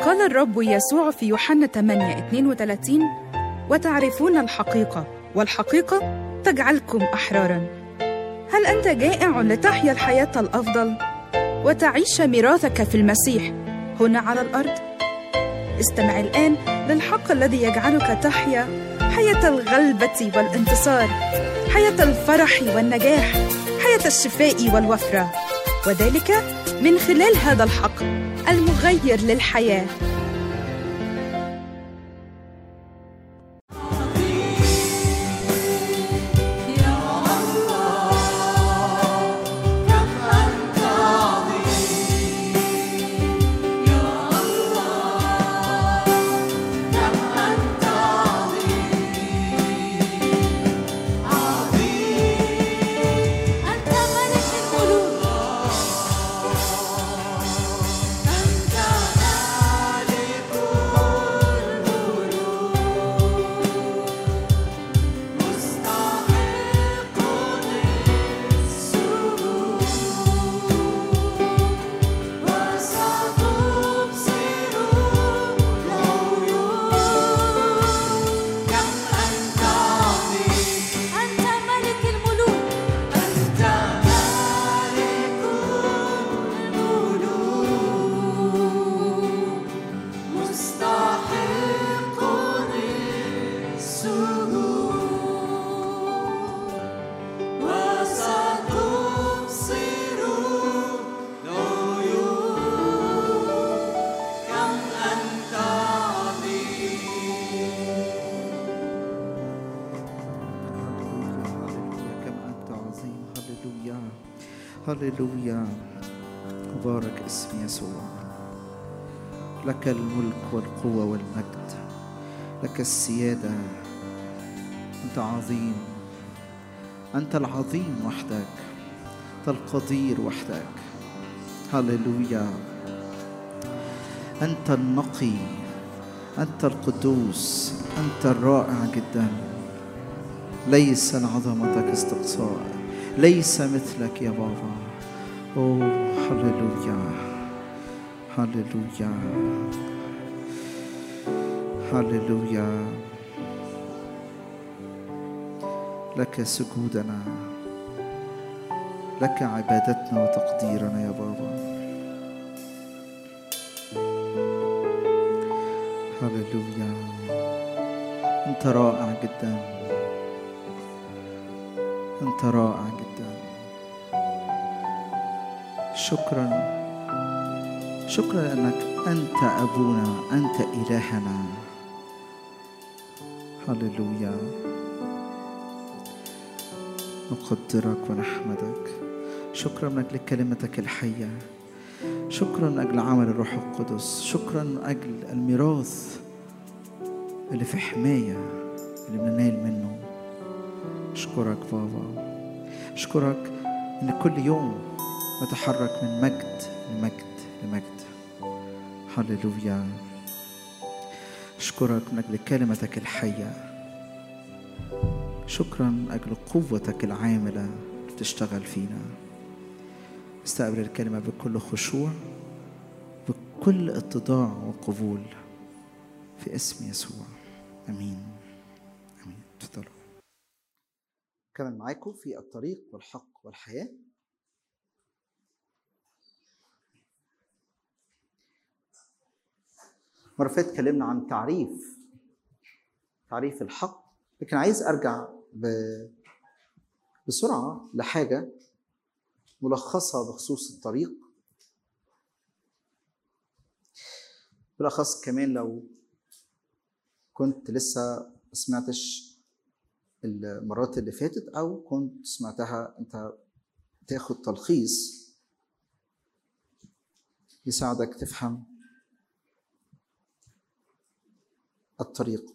قال الرب يسوع في يوحنا 8 32 وتعرفون الحقيقة والحقيقة تجعلكم أحرارا هل أنت جائع لتحيا الحياة الأفضل وتعيش ميراثك في المسيح هنا على الأرض؟ استمع الآن للحق الذي يجعلك تحيا حياة الغلبة والانتصار حياة الفرح والنجاح حياة الشفاء والوفرة وذلك من خلال هذا الحق المغير للحياه أنت ملك الملوك أنت مالك الملوك مستحق للسجود وستبصر العيون كم أنت عظيم أنت ملك الملوك أنت مالك الملوك مستحق للسجود وستبصر العيون كم أنت عظيم هللويا كم أنت عظيم هللويا هللويا مبارك اسم يسوع لك الملك والقوة والمجد لك السيادة أنت عظيم أنت العظيم وحدك أنت القدير وحدك هللويا أنت النقي أنت القدوس أنت الرائع جداً ليس لعظمتك استقصاء ليس مثلك يا بابا اوه هللويا هللويا هللويا لك سجودنا لك عبادتنا وتقديرنا يا بابا هللويا انت رائع جدا أنت رائع جدا شكرا شكرا لأنك أنت أبونا أنت إلهنا هللويا نقدرك ونحمدك شكرا من أجل كلمتك الحية شكرا من أجل عمل الروح القدس شكرا من أجل الميراث اللي في حماية اللي بننال منه أشكرك بابا أشكرك إن كل يوم نتحرك من مجد لمجد لمجد هللويا أشكرك من أجل كلمتك الحية شكرا من أجل قوتك العاملة اللي بتشتغل فينا استقبل الكلمة بكل خشوع بكل اتضاع وقبول في اسم يسوع امين امين تفضلوا كمان معاكم في الطريق والحق والحياه مرة فاتت اتكلمنا عن تعريف تعريف الحق لكن عايز ارجع ب... بسرعة لحاجة ملخصة بخصوص الطريق بالأخص كمان لو كنت لسه ما سمعتش المرات اللي فاتت أو كنت سمعتها أنت تاخد تلخيص يساعدك تفهم الطريق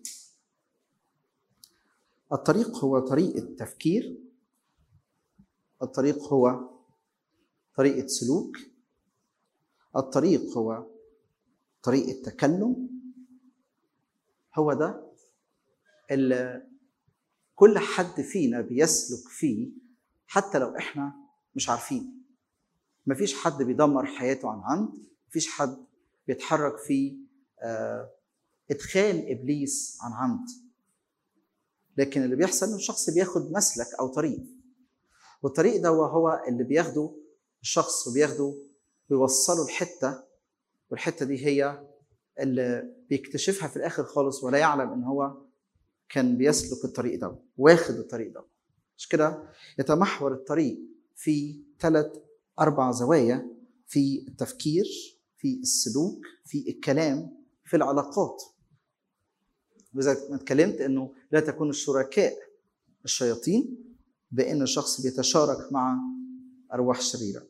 الطريق هو طريقة تفكير الطريق هو طريقة سلوك الطريق هو طريقة تكلم هو ده اللي كل حد فينا بيسلك فيه حتى لو احنا مش عارفين مفيش حد بيدمر حياته عن عمد مفيش حد بيتحرك في آه، ادخال ابليس عن عمد لكن اللي بيحصل ان الشخص بياخد مسلك او طريق والطريق ده هو اللي بياخده الشخص وبياخده بيوصله لحته والحته دي هي اللي بيكتشفها في الاخر خالص ولا يعلم ان هو كان بيسلك الطريق ده واخد الطريق ده مش كده يتمحور الطريق في ثلاث اربع زوايا في التفكير في السلوك في الكلام في العلاقات وإذا ما اتكلمت انه لا تكون الشركاء الشياطين بان الشخص بيتشارك مع ارواح شريره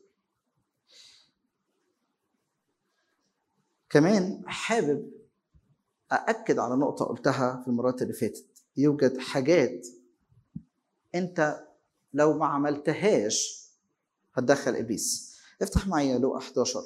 كمان حابب أأكد على نقطة قلتها في المرات اللي فاتت يوجد حاجات أنت لو ما عملتهاش هتدخل إبليس افتح معايا لو 11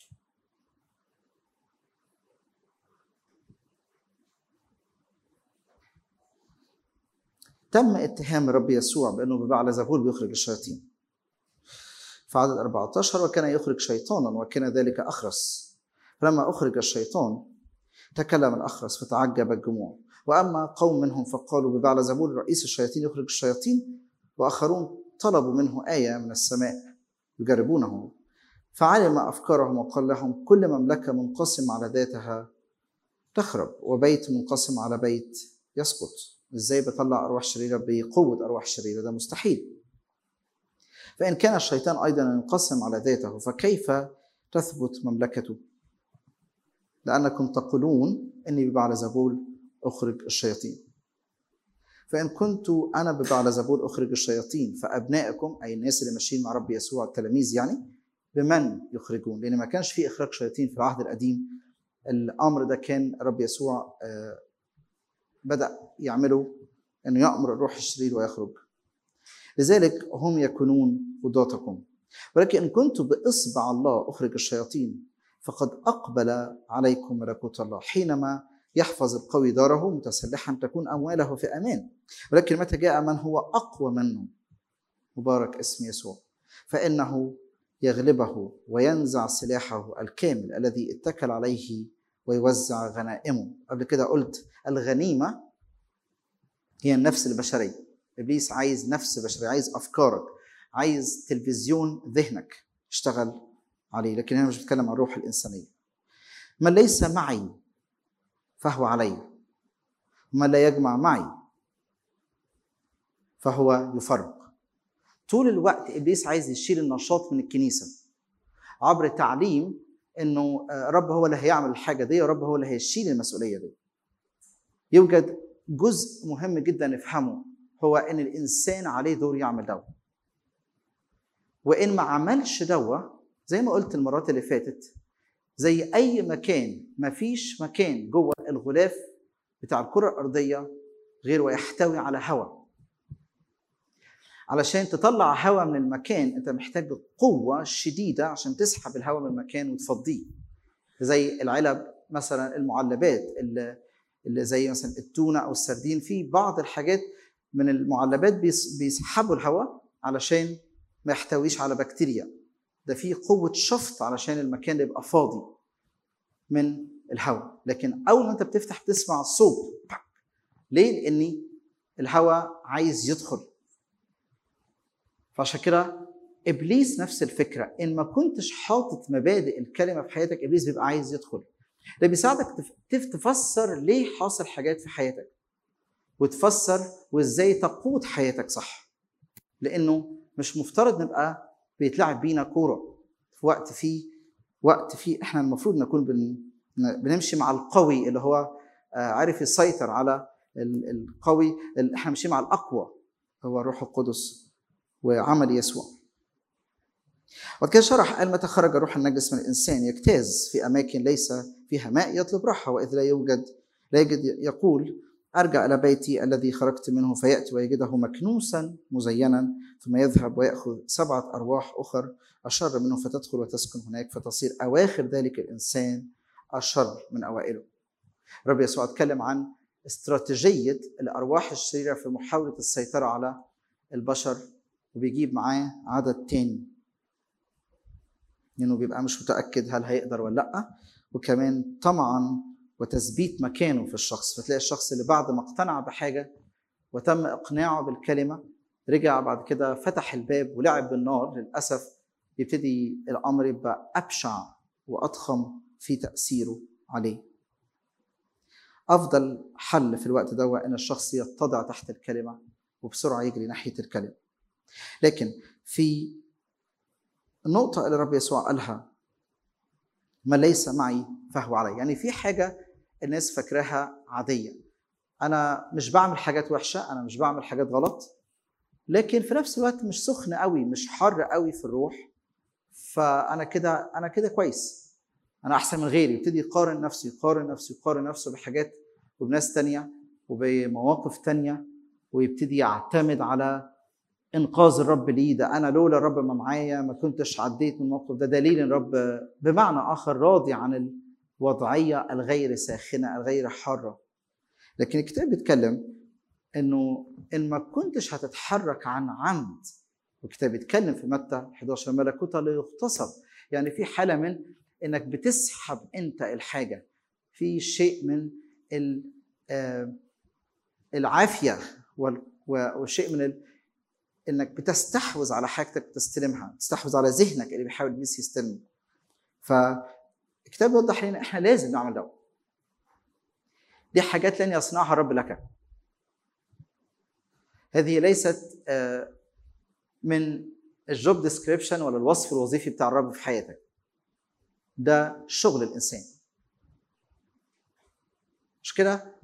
تم اتهام الرب يسوع بأنه ببعل زبول بيخرج الشياطين في عدد 14 وكان يخرج شيطانا وكان ذلك أخرس فلما أخرج الشيطان تكلم الأخرس فتعجب الجموع وأما قوم منهم فقالوا ببعل زبول رئيس الشياطين يخرج الشياطين وآخرون طلبوا منه آية من السماء يجربونه فعلم أفكارهم وقال لهم كل مملكة منقسم على ذاتها تخرب وبيت منقسم على بيت يسقط ازاي بطلع ارواح شريره بقوه ارواح شريره ده مستحيل فان كان الشيطان ايضا ينقسم على ذاته فكيف تثبت مملكته لأنكم تقولون إني ببعل زبول أخرج الشياطين فإن كنت أنا ببعل زبول أخرج الشياطين فأبنائكم أي الناس اللي ماشيين مع رب يسوع التلاميذ يعني بمن يخرجون لأن ما كانش في إخراج شياطين في العهد القديم الأمر ده كان رب يسوع آه، بدأ يعمله أنه يأمر الروح الشرير ويخرج لذلك هم يكونون قضاتكم ولكن إن كنت بإصبع الله أخرج الشياطين فقد أقبل عليكم ملكوت الله حينما يحفظ القوي داره متسلحا تكون أمواله في أمان ولكن متى جاء من هو أقوى منه مبارك اسم يسوع فإنه يغلبه وينزع سلاحه الكامل الذي اتكل عليه ويوزع غنائمه قبل كده قلت الغنيمة هي النفس البشرية إبليس عايز نفس بشرية عايز أفكارك عايز تلفزيون ذهنك اشتغل عليه لكن هنا مش بتكلم عن الروح الإنسانية من ليس معي فهو علي ومن لا يجمع معي فهو يفرق طول الوقت ابليس عايز يشيل النشاط من الكنيسه عبر تعليم انه آه، رب هو اللي هيعمل الحاجه دي ورب هو اللي هيشيل المسؤوليه دي يوجد جزء مهم جدا نفهمه هو ان الانسان عليه دور يعمل دوا وان ما عملش دوا زي ما قلت المرات اللي فاتت زي اي مكان ما فيش مكان جوه الغلاف بتاع الكره الارضيه غير ويحتوي على هواء علشان تطلع هواء من المكان انت محتاج قوه شديده عشان تسحب الهواء من المكان وتفضيه زي العلب مثلا المعلبات اللي, اللي زي مثلا التونه او السردين في بعض الحاجات من المعلبات بيس- بيسحبوا الهواء علشان ما يحتويش على بكتيريا ده في قوه شفط علشان المكان يبقى فاضي من الهواء لكن اول ما انت بتفتح بتسمع صوت ليه لان الهواء عايز يدخل فعشان كده ابليس نفس الفكره ان ما كنتش حاطط مبادئ الكلمه في حياتك ابليس بيبقى عايز يدخل ده بيساعدك تف- تف- تفسر ليه حاصل حاجات في حياتك وتفسر وازاي تقود حياتك صح لانه مش مفترض نبقى بيتلعب بينا كوره في وقت فيه وقت فيه احنا المفروض نكون بن بنمشي مع القوي اللي هو آه، عارف يسيطر على ال- القوي ال- احنا ماشيين مع الاقوى هو الروح القدس وعمل يسوع وقد كده شرح قال متى خرج الروح النجس من الانسان يجتاز في اماكن ليس فيها ماء يطلب راحه واذ لا يوجد لا يجد يقول ارجع الى بيتي الذي خرجت منه فياتي ويجده مكنوسا مزينا ثم يذهب وياخذ سبعه ارواح اخر اشر منه فتدخل وتسكن هناك فتصير اواخر ذلك الانسان اشر من اوائله. رب يسوع اتكلم عن استراتيجيه الارواح الشريره في محاوله السيطره على البشر وبيجيب معاه عدد تاني لانه بيبقى مش متاكد هل هيقدر ولا لا وكمان طمعا وتثبيت مكانه في الشخص فتلاقي الشخص اللي بعد ما اقتنع بحاجه وتم اقناعه بالكلمه رجع بعد كده فتح الباب ولعب بالنار للاسف يبتدي الامر يبقى ابشع واضخم في تاثيره عليه افضل حل في الوقت ده هو ان الشخص يتضع تحت الكلمه وبسرعه يجري ناحيه الكلمه لكن في النقطه اللي الرب يسوع قالها ما ليس معي فهو علي يعني في حاجه الناس فاكراها عاديه انا مش بعمل حاجات وحشه انا مش بعمل حاجات غلط لكن في نفس الوقت مش سخن قوي مش حر قوي في الروح فانا كده انا كده كويس انا احسن من غيري يبتدي يقارن نفسه يقارن نفسه يقارن نفسه بحاجات وبناس تانية وبمواقف تانية ويبتدي يعتمد على انقاذ الرب ليه ده انا لولا الرب ما معايا ما كنتش عديت من الموقف ده دليل ان الرب بمعنى اخر راضي عن الوضعيه الغير ساخنه الغير حاره لكن الكتاب بيتكلم انه ان ما كنتش هتتحرك عن عمد والكتاب بيتكلم في متى 11 ملكوت لا يغتصب يعني في حاله من انك بتسحب انت الحاجه في شيء من ال- آه، العافيه وال- وشيء من ال- انك بتستحوذ على حاجتك تستلمها تستحوذ على ذهنك اللي بيحاول بيس يستلمه فالكتاب بيوضح لنا احنا لازم نعمل ده دي حاجات لن يصنعها الرب لك هذه ليست آه، من الجوب ديسكريبشن ولا الوصف الوظيفي بتاع الرب في حياتك ده شغل الانسان مش كده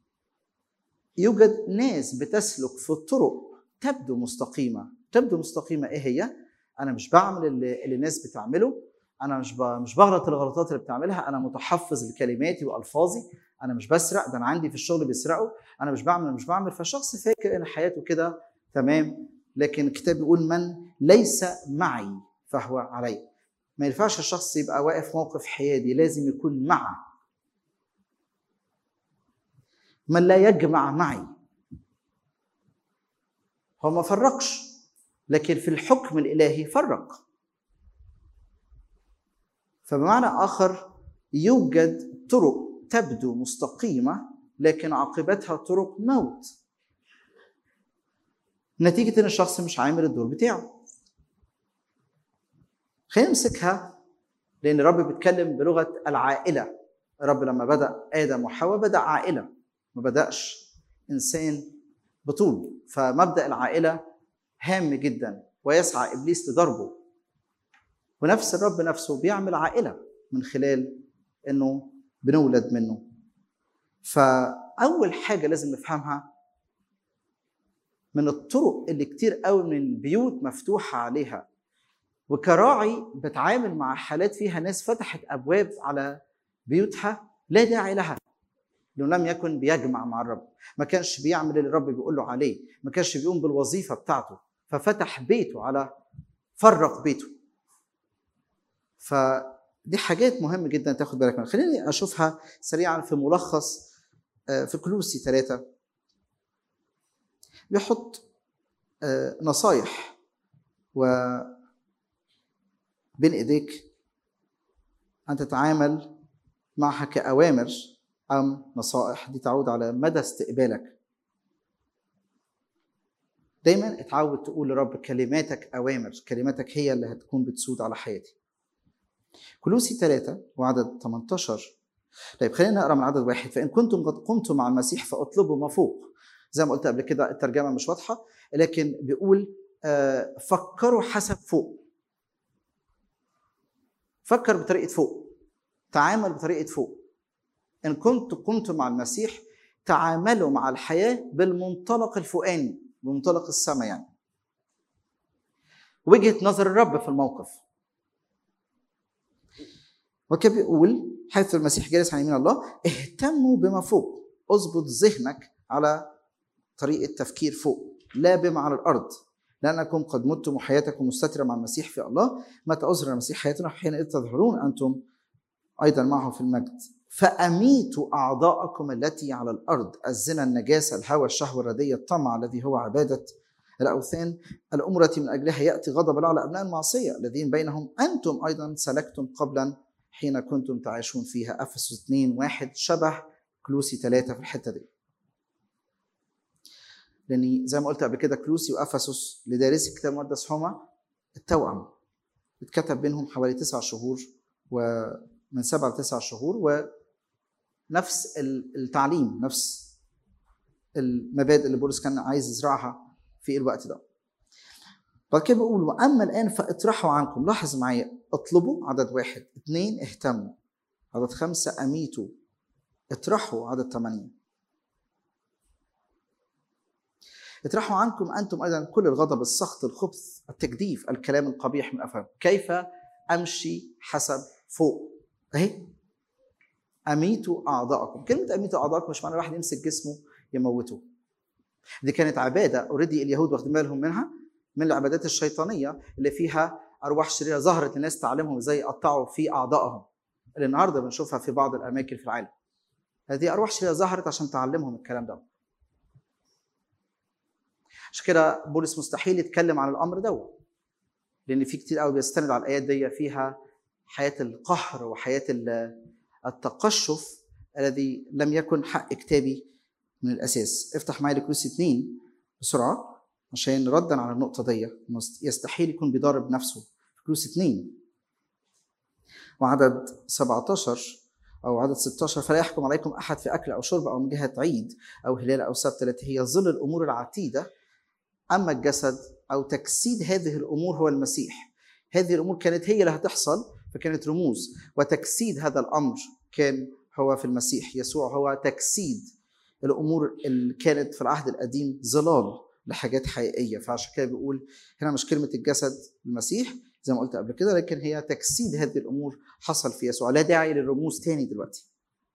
يوجد ناس بتسلك في طرق تبدو مستقيمه تبدو مستقيمه ايه هي انا مش بعمل اللي, اللي الناس بتعمله انا مش ب... مش بغلط الغلطات اللي بتعملها انا متحفظ لكلماتي والفاظي انا مش بسرق ده انا عندي في الشغل بيسرقوا انا مش بعمل مش بعمل فالشخص فاكر ان حياته كده تمام لكن الكتاب بيقول من ليس معي فهو علي ما ينفعش الشخص يبقى واقف موقف حيادي لازم يكون مع من لا يجمع معي هو ما فرقش لكن في الحكم الالهي فرق فبمعنى اخر يوجد طرق تبدو مستقيمه لكن عاقبتها طرق موت نتيجه ان الشخص مش عامل الدور بتاعه خلينا نمسكها لان الرب بيتكلم بلغه العائله الرب لما بدا ادم وحواء بدا عائله ما بداش انسان بطوله فمبدا العائله هام جدا ويسعى ابليس لضربه ونفس الرب نفسه بيعمل عائله من خلال انه بنولد منه فاول حاجه لازم نفهمها من الطرق اللي كتير قوي من البيوت مفتوحه عليها وكراعي بتعامل مع حالات فيها ناس فتحت ابواب على بيوتها لا داعي لها لانه لم يكن بيجمع مع الرب ما كانش بيعمل اللي الرب بيقول له عليه ما كانش بيقوم بالوظيفه بتاعته ففتح بيته على فرق بيته فدي حاجات مهمه جدا تاخد بالك منها خليني اشوفها سريعا في ملخص آه، في كلوسي ثلاثة بيحط آه، نصايح و بين ايديك ان تتعامل معها كأوامر أم نصائح دي تعود على مدى استقبالك دايما اتعود تقول لرب كلماتك أوامر كلماتك هي اللي هتكون بتسود على حياتي كلوسي ثلاثة وعدد 18 طيب خلينا نقرا من عدد واحد فإن كنتم قد قمتم مع المسيح فاطلبوا ما فوق زي ما قلت قبل كده الترجمة مش واضحة لكن بيقول آه، فكروا حسب فوق فكر بطريقة فوق تعامل بطريقة فوق إن كنت قمت مع المسيح تعاملوا مع الحياة بالمنطلق الفوقاني بمنطلق السماء يعني وجهة نظر الرب في الموقف وكان بيقول حيث المسيح جالس عن يمين الله اهتموا بما فوق اظبط ذهنك على طريقة تفكير فوق لا بما على الأرض لأنكم قد متم وحياتكم مستترة مع المسيح في الله متى أظهر المسيح حياتنا حينئذ تظهرون أنتم أيضا معه في المجد فأميتوا أعضاءكم التي على الأرض الزنا النجاسة الهوى الشهوة الردية الطمع الذي هو عبادة الأوثان الأمور التي من أجلها يأتي غضب الله على أبناء المعصية الذين بينهم أنتم أيضا سلكتم قبلا حين كنتم تعيشون فيها افسس 2 1 شبه كلوسي 3 في الحته دي لاني زي ما قلت قبل كده كلوسي وافسس لدارسي الكتاب المقدس هما التوأم اتكتب بينهم حوالي تسع شهور ومن سبع لتسع شهور ونفس التعليم نفس المبادئ اللي بولس كان عايز يزرعها في الوقت ده بعد كده بيقول واما الان فاطرحوا عنكم لاحظ معايا اطلبوا عدد واحد اثنين اهتموا عدد خمسه اميتوا اطرحوا عدد ثمانيه اطرحوا عنكم انتم ايضا كل الغضب السخط الخبث التجديف الكلام القبيح من افهم كيف امشي حسب فوق اهي اميتوا اعضاءكم كلمه اميتوا اعضاءكم مش معنى واحد يمسك جسمه يموته دي كانت عباده اوريدي اليهود واخدين بالهم منها من العبادات الشيطانيه اللي فيها ارواح شريره ظهرت للناس تعلمهم ازاي يقطعوا في اعضائهم اللي النهارده بنشوفها في بعض الاماكن في العالم هذه ارواح شريره ظهرت عشان تعلمهم الكلام ده عشان كده بولس مستحيل يتكلم عن الامر ده لان في كتير قوي بيستند على الايات دي فيها حياه القهر وحياه التقشف الذي لم يكن حق كتابي من الاساس افتح معايا لكروس 2 بسرعه عشان ردا على النقطه دي يستحيل يكون بيضارب نفسه في كروس 2 وعدد 17 او عدد 16 فلا يحكم عليكم احد في اكل او شرب او من جهه عيد او هلال او سبت التي هي ظل الامور العتيده اما الجسد او تجسيد هذه الامور هو المسيح هذه الامور كانت هي اللي هتحصل فكانت رموز وتجسيد هذا الامر كان هو في المسيح يسوع هو تجسيد الامور اللي كانت في العهد القديم ظلال لحاجات حقيقيه فعشان كده بيقول هنا مش كلمه الجسد المسيح زي ما قلت قبل كده لكن هي تجسيد هذه الامور حصل في يسوع لا داعي للرموز تاني دلوقتي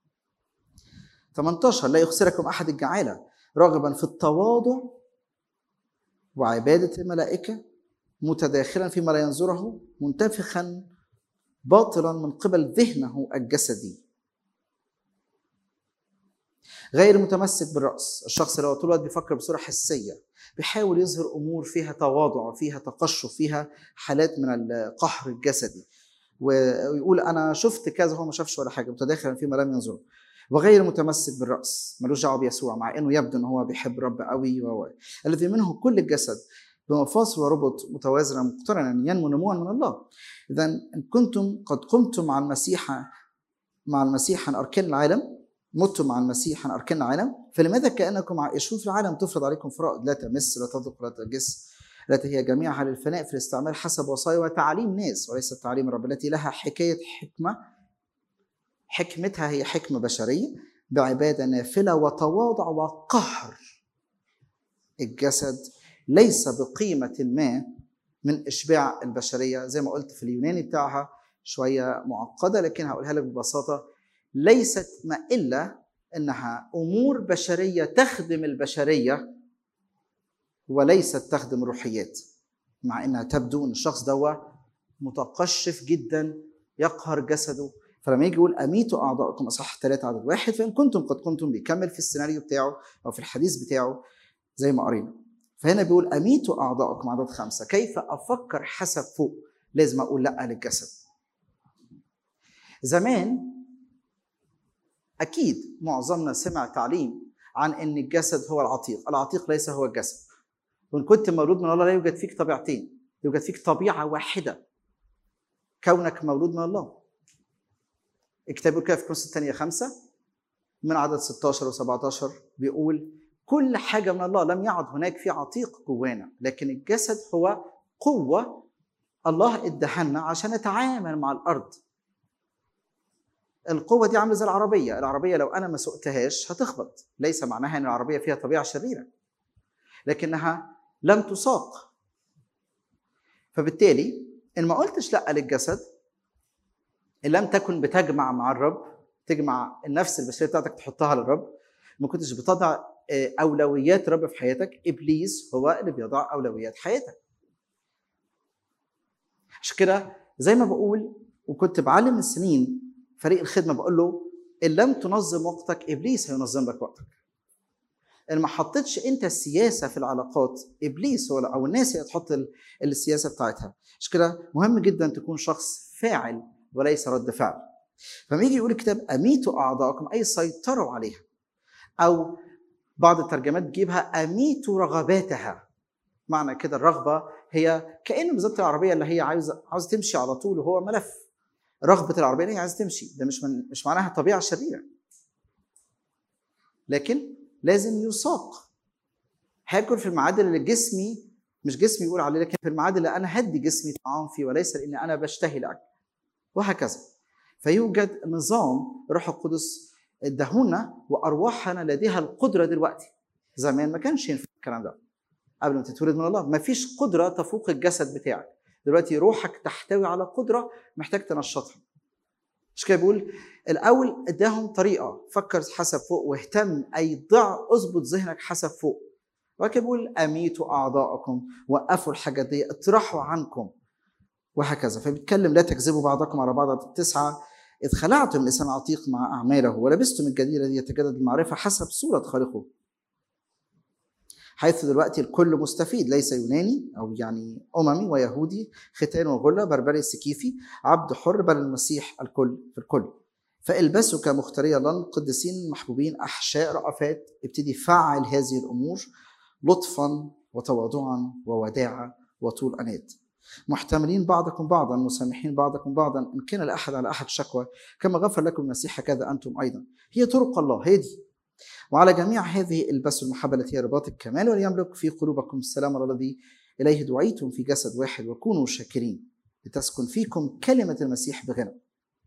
18 لا يخسركم احد الجعاله راغبا في التواضع وعباده الملائكه متداخلا فيما لا ينظره منتفخا باطلا من قبل ذهنه الجسدي غير متمسك بالراس الشخص اللي هو طول الوقت بيفكر بصوره حسيه بيحاول يظهر امور فيها تواضع وفيها تقشف فيها حالات من القهر الجسدي ويقول انا شفت كذا هو ما شافش ولا حاجه متداخلا فيما لم ينظره وغير متمسك بالراس ملوش دعوه بيسوع مع انه يبدو ان هو بيحب رب قوي و الذي منه كل الجسد بمفاصل وربط متوازنه مقترنا ينمو نموا من الله اذا ان كنتم قد قمتم مع المسيح مع المسيح عن اركان العالم متم مع المسيح عن اركان العالم فلماذا كانكم عائشون في العالم تفرض عليكم فرائض لا تمس لا تذق لا تجس التي هي جميعها للفناء في الاستعمال حسب وصايا وتعليم ناس وليس تعليم الرب التي لها حكايه حكمه حكمتها هي حكمه بشريه بعباده نافله وتواضع وقهر الجسد ليس بقيمه ما من اشباع البشريه زي ما قلت في اليوناني بتاعها شويه معقده لكن هقولها لك ببساطه ليست ما الا انها امور بشريه تخدم البشريه وليست تخدم الروحيات مع انها تبدو ان الشخص ده متقشف جدا يقهر جسده فلما يجي يقول اميتوا اعضاءكم اصح ثلاثة عدد واحد فان كنتم قد كنتم بيكمل في السيناريو بتاعه او في الحديث بتاعه زي ما قرينا فهنا بيقول اميتوا اعضاءكم عدد خمسه كيف افكر حسب فوق لازم اقول لا للجسد زمان اكيد معظمنا سمع تعليم عن ان الجسد هو العتيق العتيق ليس هو الجسد وان كنت مولود من الله لا يوجد فيك طبيعتين يوجد فيك طبيعه واحده كونك مولود من الله الكتاب يقول كده في كورس الثانيه خمسة من عدد 16 و17 بيقول كل حاجه من الله لم يعد هناك في عتيق جوانا لكن الجسد هو قوه الله ادهنا عشان نتعامل مع الارض القوه دي عامله زي العربيه العربيه لو انا ما سقتهاش هتخبط ليس معناها ان العربيه فيها طبيعه شريره لكنها لم تساق فبالتالي ان ما قلتش لا للجسد ان لم تكن بتجمع مع الرب تجمع النفس البشريه بتاعتك تحطها للرب ما كنتش بتضع اولويات الرب في حياتك ابليس هو اللي بيضع اولويات حياتك عشان كده زي ما بقول وكنت بعلم من سنين فريق الخدمه بقول له ان لم تنظم وقتك ابليس هينظم لك وقتك ان ما حطيتش انت السياسه في العلاقات ابليس هو او الناس هي تحط السياسه بتاعتها عشان كده مهم جدا تكون شخص فاعل وليس رد فعل فلما يجي يقول الكتاب اميتوا اعضاءكم اي سيطروا عليها او بعض الترجمات تجيبها اميتوا رغباتها معنى كده الرغبه هي كانه بالظبط العربيه اللي هي عاوزه عاوزه تمشي على طول وهو ملف رغبه العربيه إن هي عايزه تمشي ده مش من مش معناها طبيعه شريره لكن لازم يساق هاكل في الميعاد اللي جسمي مش جسمي يقول عليه لكن في الميعاد اللي انا هدي جسمي طعام فيه وليس لاني انا بشتهي الاكل وهكذا فيوجد نظام روح القدس ادهونا وارواحنا لديها القدره دلوقتي زمان ما كانش ينفع الكلام ده قبل ما تتولد من الله ما فيش قدره تفوق الجسد بتاعك دلوقتي روحك تحتوي على قدره محتاج تنشطها مش كده بيقول الاول اداهم طريقه فكر حسب فوق واهتم اي ضع اظبط ذهنك حسب فوق وبعد كده بيقول اميتوا اعضاءكم وقفوا الحاجات دي اطرحوا عنكم وهكذا فبيتكلم لا تكذبوا بعضكم على بعض التسعه إذ خلعتم لسان عتيق مع أعماله ولبستم الجديد الذي يتجدد المعرفة حسب صورة خالقه حيث دلوقتي الكل مستفيد ليس يوناني أو يعني أممي ويهودي ختان وغلة بربري سكيفي عبد حر بل المسيح الكل في الكل فالبسوا كمختاري الله قدسين محبوبين أحشاء رأفات ابتدي فعل هذه الأمور لطفا وتواضعا ووداعة وطول أنات محتملين بعضكم بعضا مسامحين بعضكم بعضا ان كان لاحد على احد شكوى كما غفر لكم المسيح كذا انتم ايضا هي طرق الله هي دي وعلى جميع هذه البسوا المحبه التي هي رباط الكمال وليملك في قلوبكم السلام الذي اليه دعيتم في جسد واحد وكونوا شاكرين لتسكن فيكم كلمه المسيح بغنى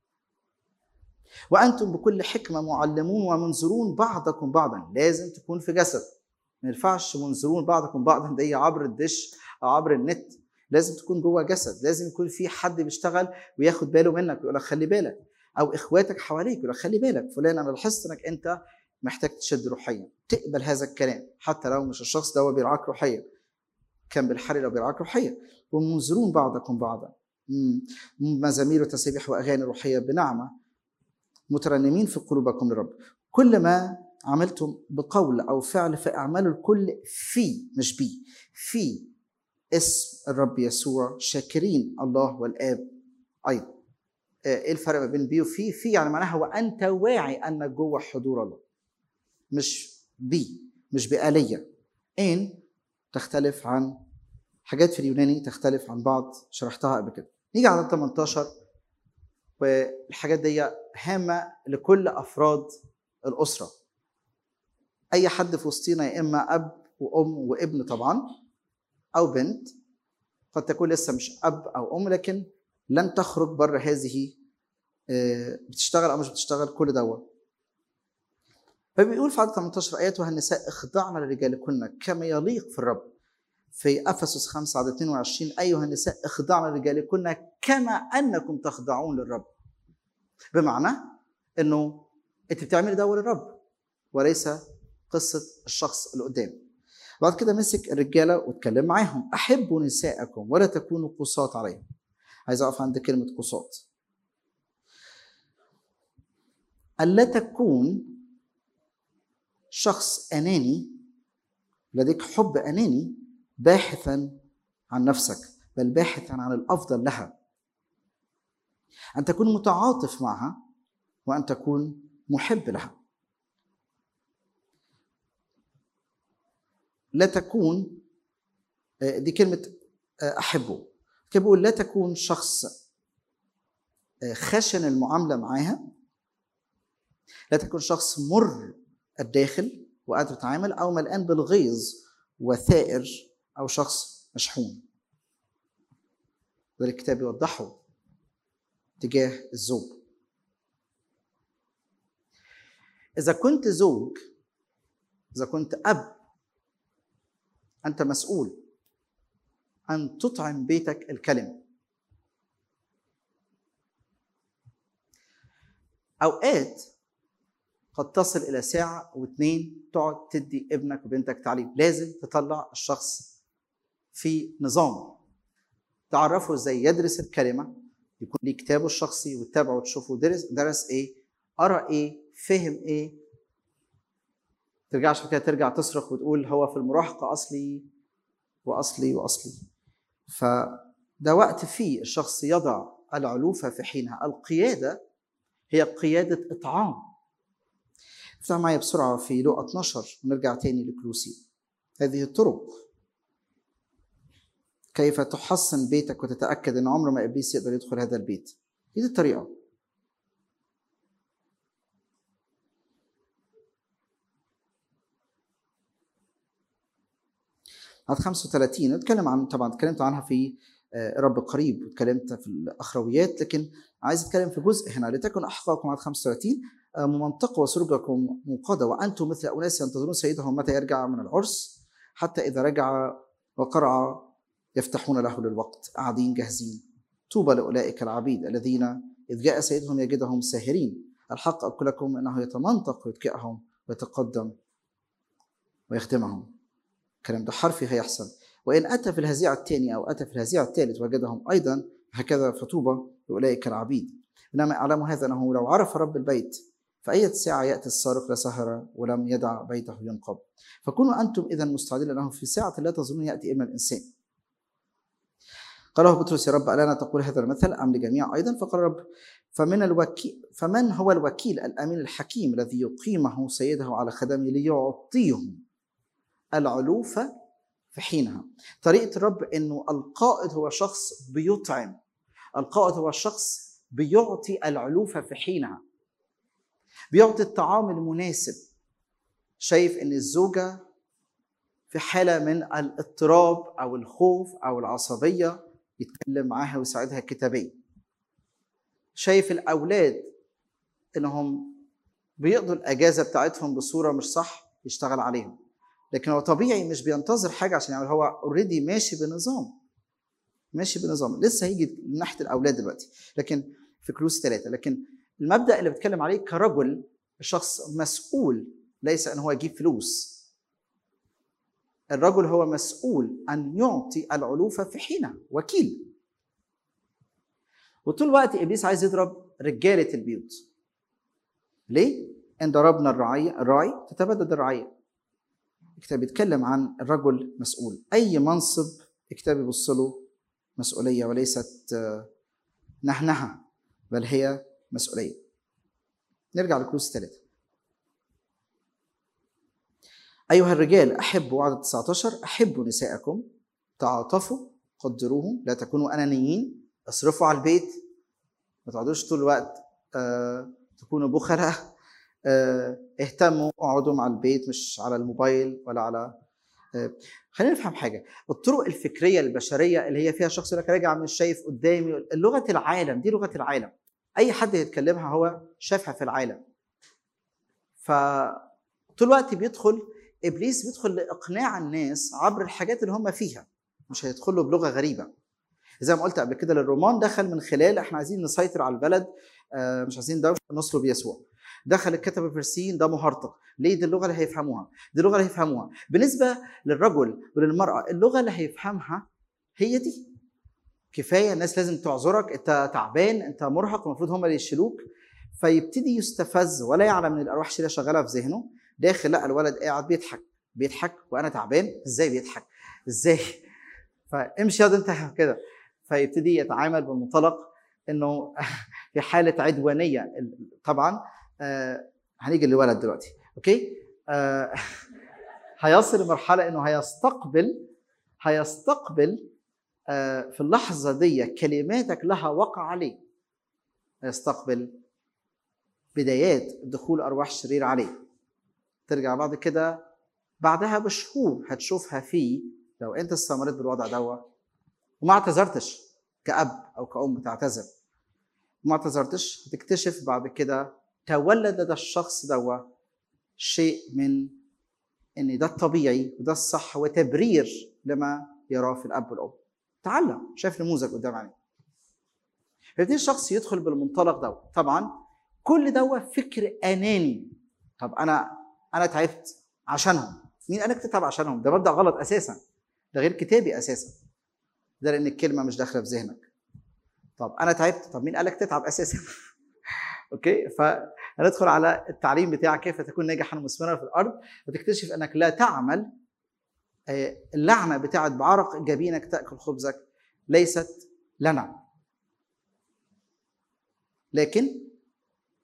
وانتم بكل حكمه معلمون ومنذرون بعضكم بعضا لازم تكون في جسد ما ينفعش منذرون بعضكم بعضا دي عبر الدش او عبر النت لازم تكون جوه جسد لازم يكون في حد بيشتغل وياخد باله منك ويقول لك خلي بالك او اخواتك حواليك يقول لك خلي بالك فلان انا لاحظت انك انت محتاج تشد روحيا تقبل هذا الكلام حتى لو مش الشخص ده هو بيرعاك روحيا كان بالحري لو بيرعاك روحيا ومنذرون بعضكم بعضا مم. مزامير وتسابيح واغاني روحيه بنعمه مترنمين في قلوبكم للرب كل ما عملتم بقول او فعل فاعملوا الكل في مش بي في اسم الرب يسوع شاكرين الله والاب ايضا ايه الفرق ما بين بي وفي في يعني معناها وانت واعي انك جوه حضور الله مش بي مش بآلية ان تختلف عن حاجات في اليوناني تختلف عن بعض شرحتها قبل كده نيجي على 18 والحاجات دي هامة لكل أفراد الأسرة أي حد في وسطينا يا إما أب وأم وابن طبعا أو بنت قد تكون لسه مش أب أو أم لكن لن تخرج بره هذه بتشتغل أو مش بتشتغل كل دوت فبيقول في عدد 18 اياتها النساء اخضعن لرجالكن كما يليق في الرب في افسس 5 عدد 22 ايها النساء اخضعن لرجالكن كما انكم تخضعون للرب بمعنى انه انت بتعملي ده للرب وليس قصه الشخص اللي قدام بعد كده مسك الرجاله واتكلم معاهم احبوا نساءكم ولا تكونوا قساط عليهم عايز اقف عند كلمه قساط الا تكون شخص اناني لديك حب اناني باحثا عن نفسك بل باحثا عن الافضل لها ان تكون متعاطف معها وان تكون محب لها لا تكون دي كلمه احبه كيف بقول لا تكون شخص خشن المعامله معاها لا تكون شخص مر الداخل وقادر تتعامل او ملقان بالغيظ وثائر او شخص مشحون ذلك الكتاب يوضحه تجاه الزوج اذا كنت زوج اذا كنت اب انت مسؤول ان تطعم بيتك الكلمه اوقات قد تصل الى ساعه واثنين تقعد تدي ابنك وبنتك تعليم لازم تطلع الشخص في نظام تعرفه ازاي يدرس الكلمه يكون ليه كتابه الشخصي وتتابعه وتشوفه درس درس ايه قرا ايه فهم ايه ترجعش كده ترجع تصرخ وتقول هو في المراهقه اصلي واصلي واصلي فده وقت فيه الشخص يضع العلوفه في حينها القياده هي قياده اطعام افتح معايا بسرعه في لقا 12 ونرجع تاني لكلوسي هذه الطرق كيف تحصن بيتك وتتاكد ان عمر ما ابليس يقدر يدخل هذا البيت دي الطريقه عدد 35 اتكلم عن طبعا اتكلمت عنها في آه، رب قريب واتكلمت في الاخرويات لكن عايز اتكلم في جزء هنا لتكن احقاكم عدد 35 آه، ممنطقه وسرجكم منقضه وانتم مثل اناس ينتظرون سيدهم متى يرجع من العرس حتى اذا رجع وقرع يفتحون له للوقت قاعدين جاهزين طوبى لاولئك العبيد الذين اذ جاء سيدهم يجدهم ساهرين الحق اقول لكم انه يتمنطق ويتكئهم ويتقدم ويخدمهم الكلام ده حرفي هيحصل وإن أتى في الهزيع الثاني أو أتى في الهزيع الثالث وجدهم أيضا هكذا فطوبى لأولئك العبيد إنما أعلم هذا أنه لو عرف رب البيت فأية ساعة يأتي السارق لسهر ولم يدع بيته ينقب فكونوا أنتم إذا مستعدين لأنه في ساعة لا تظنون يأتي ابن الإنسان قال له بطرس يا رب ألا تقول هذا المثل أم لجميع أيضا فقال رب فمن الوكيل فمن هو الوكيل الأمين الحكيم الذي يقيمه سيده على خدمه ليعطيهم العلوفة في حينها طريقة الرب أنه القائد هو شخص بيطعم القائد هو شخص بيعطي العلوفة في حينها بيعطي الطعام المناسب شايف أن الزوجة في حالة من الاضطراب أو الخوف أو العصبية يتكلم معاها ويساعدها كتابيا شايف الأولاد أنهم بيقضوا الأجازة بتاعتهم بصورة مش صح يشتغل عليهم لكن هو طبيعي مش بينتظر حاجه عشان يعمل هو اوريدي ماشي بنظام ماشي بنظام لسه هيجي من ناحيه الاولاد دلوقتي لكن في كروس ثلاثه لكن المبدا اللي بتكلم عليه كرجل شخص مسؤول ليس ان هو يجيب فلوس الرجل هو مسؤول ان يعطي العلوفه في حينها وكيل وطول الوقت ابليس عايز يضرب رجاله البيوت ليه؟ ان ضربنا الرعيه الراعي تتبدد الرعيه الكتاب بيتكلم عن الرجل مسؤول اي منصب الكتاب يبص له مسؤوليه وليست آه، نهنها بل هي مسؤوليه نرجع لكروس ثلاثة أيها الرجال أحبوا عدد 19 أحبوا نساءكم تعاطفوا قدروهم لا تكونوا أنانيين اصرفوا على البيت ما تقعدوش طول الوقت آه، تكونوا بخلاء آه، اهتموا اقعدوا مع البيت مش على الموبايل ولا على آه، خلينا نفهم حاجه الطرق الفكريه البشريه اللي هي فيها شخص يقول لك راجع مش شايف قدامي لغه العالم دي لغه العالم اي حد يتكلمها هو شايفها في العالم ف طول الوقت بيدخل ابليس بيدخل لاقناع الناس عبر الحاجات اللي هم فيها مش هيدخل له بلغه غريبه زي ما قلت قبل كده للرومان دخل من خلال احنا عايزين نسيطر على البلد آه، مش عايزين دوشه نصلب يسوع دخل الكتب الفرسيين ده مهرطق ليه دي اللغه اللي هيفهموها دي اللغه اللي هيفهموها بالنسبه للرجل وللمراه اللغه اللي هيفهمها هي دي كفايه الناس لازم تعذرك انت تعبان انت مرهق المفروض هم اللي يشيلوك فيبتدي يستفز ولا يعلم ان الارواح شيله شغاله في ذهنه داخل لا الولد قاعد بيضحك بيضحك وانا تعبان ازاي بيضحك ازاي فامشي ياض انت كده فيبتدي يتعامل بمنطلق انه في حاله عدوانيه طبعا آه هنيجي للولد دلوقتي اوكي آه هيصل لمرحله انه هيستقبل هيستقبل آه في اللحظه دي كلماتك لها وقع عليه هيستقبل بدايات دخول ارواح شرير عليه ترجع بعد كده بعدها بشهور هتشوفها فيه لو انت استمريت بالوضع دوا وما اعتذرتش كأب او كأم تعتذر وما اعتذرتش هتكتشف بعد كده تولد ده الشخص دوا شيء من ان ده الطبيعي وده الصح وتبرير لما يراه في الاب والام تعلم شايف نموذج قدام عينيك فيبتدي الشخص يدخل بالمنطلق ده طبعا كل ده فكر اناني طب انا انا تعبت عشانهم مين قالك تتعب عشانهم ده مبدا غلط اساسا ده غير كتابي اساسا ده لان الكلمه مش داخله في ذهنك طب انا تعبت طب مين قالك تتعب اساسا اوكي فهندخل على التعليم بتاعك كيف تكون ناجحا مثمرا في الارض وتكتشف انك لا تعمل آه، اللعنه بتاعت بعرق جبينك تاكل خبزك ليست لنا لكن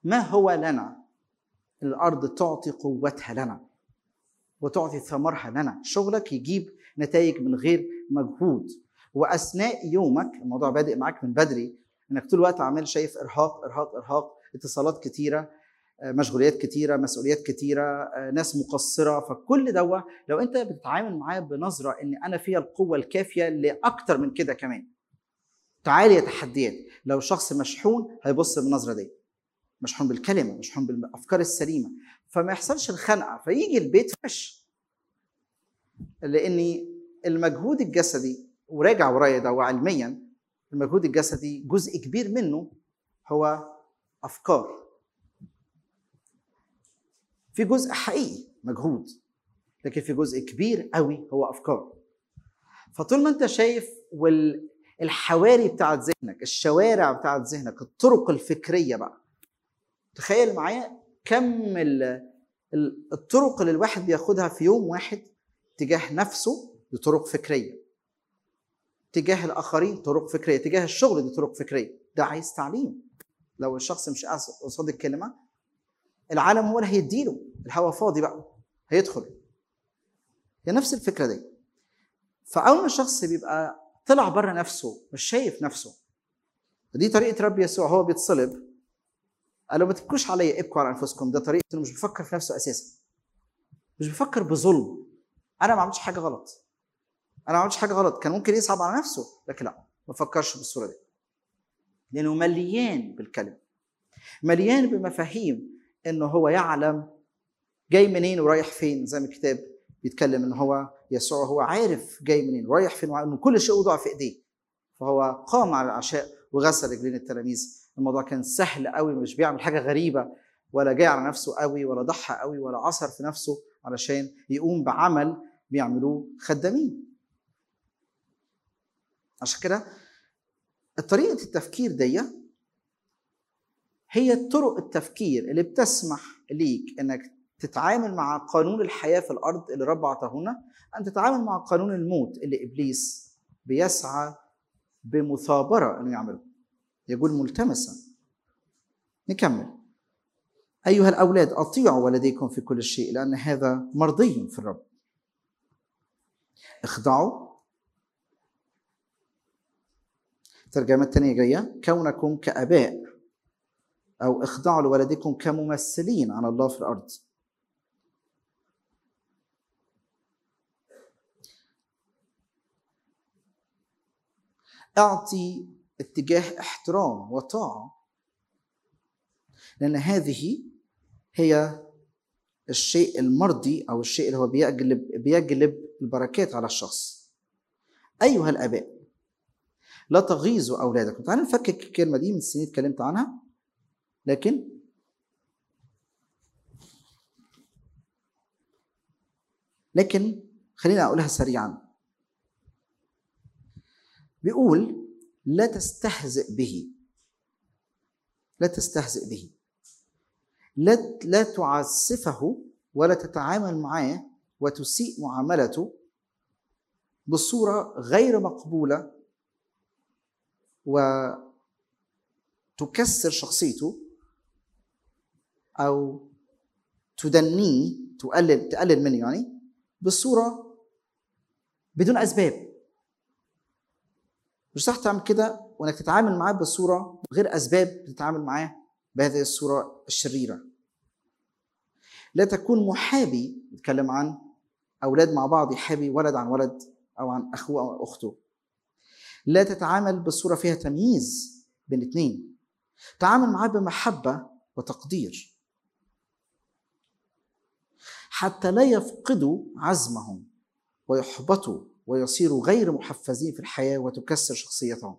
ما هو لنا الارض تعطي قوتها لنا وتعطي ثمرها لنا شغلك يجيب نتائج من غير مجهود واثناء يومك الموضوع بادئ معاك من بدري انك طول الوقت عمال شايف ارهاق ارهاق ارهاق اتصالات كتيره آه، مشغوليات كتيره مسؤوليات كتيره آه، ناس مقصره فكل دوا لو انت بتتعامل معاه بنظره ان انا فيها القوه الكافيه لاكتر من كده كمان تعالي يا تحديات لو شخص مشحون هيبص بالنظره دي مشحون بالكلمه مشحون بالافكار السليمه فما يحصلش الخنقه فيجي البيت فريش لان المجهود الجسدي وراجع ورايا ده وعلميا المجهود الجسدي جزء كبير منه هو افكار في جزء حقيقي مجهود لكن في جزء كبير قوي هو افكار فطول ما انت شايف والحواري بتاعت ذهنك الشوارع بتاعت ذهنك الطرق الفكريه بقى تخيل معايا كم ال- ال- الطرق اللي الواحد بياخدها في يوم واحد تجاه نفسه دي طرق فكريه تجاه الاخرين طرق فكريه تجاه الشغل دي طرق فكريه ده عايز تعليم لو الشخص مش قاصد قصاد الكلمه العالم هو اللي هيديله الهوا فاضي بقى هيدخل هي نفس الفكره دي فاول ما الشخص بيبقى طلع بره نفسه مش شايف نفسه دي طريقه رب يسوع هو بيتصلب قال له ما تبكوش عليا ابكوا على انفسكم ده طريقه انه مش بيفكر في نفسه اساسا مش بيفكر بظلم انا ما عملتش حاجه غلط انا ما عملتش حاجه غلط كان ممكن يصعب على نفسه لكن لا ما فكرش بالصوره دي لانه مليان بالكلمه مليان بمفاهيم انه هو يعلم جاي منين ورايح فين زي ما الكتاب بيتكلم ان هو يسوع هو عارف جاي منين رايح فين وانه كل شيء وضع في ايديه فهو قام على العشاء وغسل رجلين التلاميذ الموضوع كان سهل قوي مش بيعمل حاجه غريبه ولا جاي على نفسه قوي ولا ضحى قوي ولا عصر في نفسه علشان يقوم بعمل بيعملوه خدامين عشان كده طريقه التفكير دي هي طرق التفكير اللي بتسمح ليك انك تتعامل مع قانون الحياه في الارض اللي رب عطاهولنا ان تتعامل مع قانون الموت اللي ابليس بيسعى بمثابره انه يعمله يقول ملتمسا نكمل ايها الاولاد اطيعوا والديكم في كل شيء لان هذا مرضي في الرب اخضعوا الترجمه الثانيه جايه كونكم كاباء او اخضعوا لولدكم كممثلين عن الله في الارض اعطي اتجاه احترام وطاعه لان هذه هي الشيء المرضي او الشيء اللي هو بيجلب بيجلب البركات على الشخص ايها الاباء لا تغيظوا اولادكم تعالوا نفكك الكلمه دي من سنين اتكلمت عنها لكن لكن خلينا اقولها سريعا بيقول لا تستهزئ به لا تستهزئ به لا لا تعسفه ولا تتعامل معاه وتسيء معاملته بصوره غير مقبوله وتكسر شخصيته او تدنيه تقلل تقلل منه يعني بصوره بدون اسباب مش صح تعمل كده وانك تتعامل معاه بصوره غير اسباب تتعامل معاه بهذه الصوره الشريره لا تكون محابي نتكلم عن اولاد مع بعض يحابي ولد عن ولد او عن اخوه او اخته لا تتعامل بصوره فيها تمييز بين الاثنين تعامل معاه بمحبه وتقدير حتى لا يفقدوا عزمهم ويحبطوا ويصيروا غير محفزين في الحياه وتكسر شخصيتهم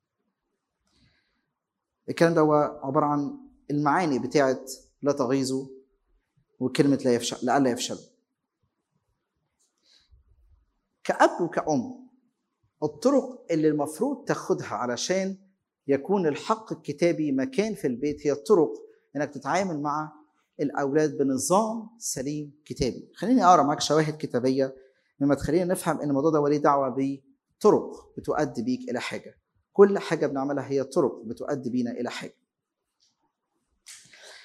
الكلام ده هو عباره عن المعاني بتاعت لا تغيظوا وكلمه لا يفشل لئلا يفشلوا كأب وكأم الطرق اللي المفروض تاخدها علشان يكون الحق الكتابي مكان في البيت هي الطرق انك تتعامل مع الاولاد بنظام سليم كتابي خليني اقرا معاك شواهد كتابيه مما تخلينا نفهم ان الموضوع ده وليه دعوه بطرق بتؤدي بيك الى حاجه كل حاجه بنعملها هي طرق بتؤدي بينا الى حاجه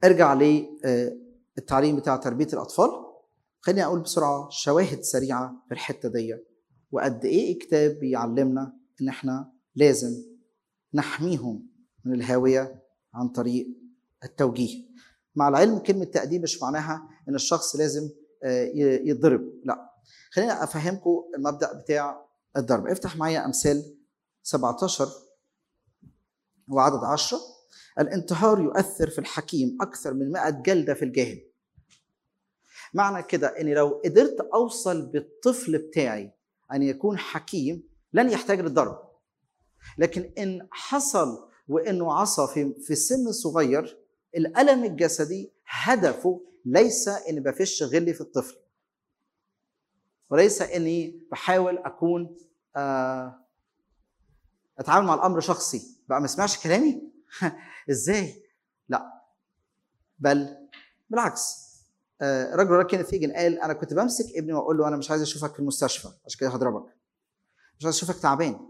ارجع للتعليم بتاع تربيه الاطفال خليني اقول بسرعه شواهد سريعه في الحته دي وقد ايه الكتاب بيعلمنا ان احنا لازم نحميهم من الهاويه عن طريق التوجيه مع العلم كلمه تاديب مش معناها ان الشخص لازم آه، ي- يتضرب لا خلينا افهمكم المبدا بتاع الضرب افتح معايا امثال 17 وعدد 10 الانتحار يؤثر في الحكيم اكثر من 100 جلده في الجاهل معنى كده اني لو قدرت اوصل بالطفل بتاعي ان يكون حكيم لن يحتاج للضرب لكن ان حصل وانه عصى في في سن صغير الالم الجسدي هدفه ليس اني بفش غلي في الطفل وليس اني بحاول اكون آه اتعامل مع الامر شخصي بقى ما اسمعش كلامي ازاي لا بل بالعكس آه، رجل راكن فيجن قال انا كنت بمسك ابني واقول له انا مش عايز اشوفك في المستشفى عشان كده هضربك مش عايز اشوفك تعبان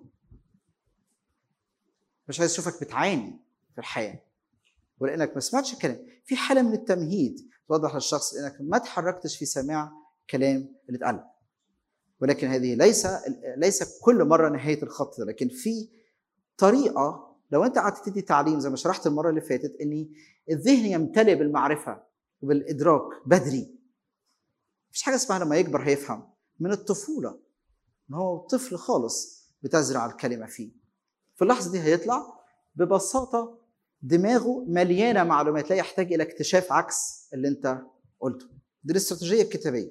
مش عايز اشوفك بتعاني في الحياه ولانك ما سمعتش الكلام في حاله من التمهيد توضح للشخص انك ما تحركتش في سماع كلام اللي اتقال ولكن هذه ليس ليس كل مره نهايه الخط ده لكن في طريقه لو انت قعدت تدي تعليم زي ما شرحت المره اللي فاتت ان الذهن يمتلئ بالمعرفه وبالادراك بدري مفيش حاجه اسمها لما يكبر هيفهم من الطفوله ان هو طفل خالص بتزرع الكلمه فيه في اللحظه دي هيطلع ببساطه دماغه مليانه معلومات لا يحتاج الى اكتشاف عكس اللي انت قلته دي الاستراتيجيه الكتابيه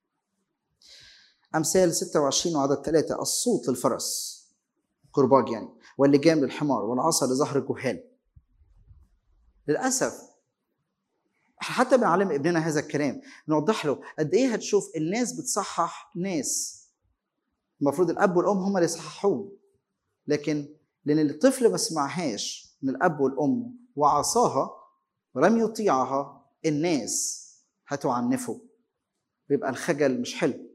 امثال 26 وعدد ثلاثة الصوت للفرس كرباج يعني واللجام للحمار والعصا لظهر الجهال للاسف احنا حتى بنعلم ابننا هذا الكلام نوضح له قد ايه هتشوف الناس بتصحح ناس المفروض الاب والام هم اللي يصححوه لكن لان الطفل ما سمعهاش من الاب والام وعصاها ولم يطيعها الناس هتعنفه بيبقى الخجل مش حلو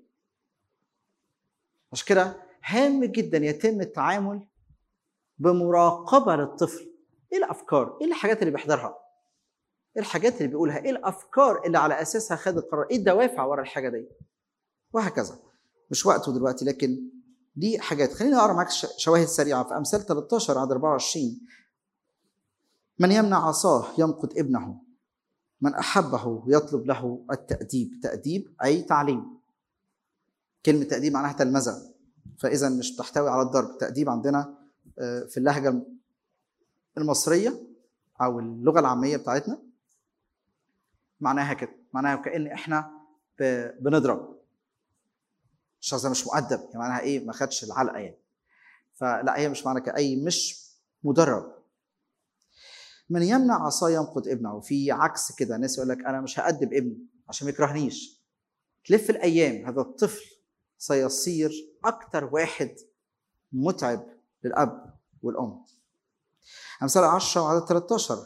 عشان كده هام جدا يتم التعامل بمراقبه للطفل ايه الافكار ايه الحاجات اللي بيحضرها ايه الحاجات اللي بيقولها ايه الافكار اللي على اساسها خد القرار ايه الدوافع ورا الحاجه دي وهكذا مش وقته دلوقتي لكن دي حاجات خليني اقرا معاك ش- شواهد سريعه في امثال 13 عدد 24 من يمنع عصاه يمقت ابنه من احبه يطلب له التاديب تاديب اي تعليم كلمه تاديب معناها تلمذه فاذا مش تحتوي على الضرب التاديب عندنا آه، في اللهجه المصريه او اللغه العاميه بتاعتنا معناها كده معناها كان احنا ب- بنضرب الشخص ده مش مؤدب يعني معناها ايه ما خدش العلقه يعني فلا هي مش معنى كده اي مش مدرب من يمنع عصا ينقض ابنه في عكس كده ناس يقول لك انا مش هأدب ابني عشان ما يكرهنيش تلف الايام هذا الطفل سيصير اكتر واحد متعب للاب والام امثال 10 وعدد 13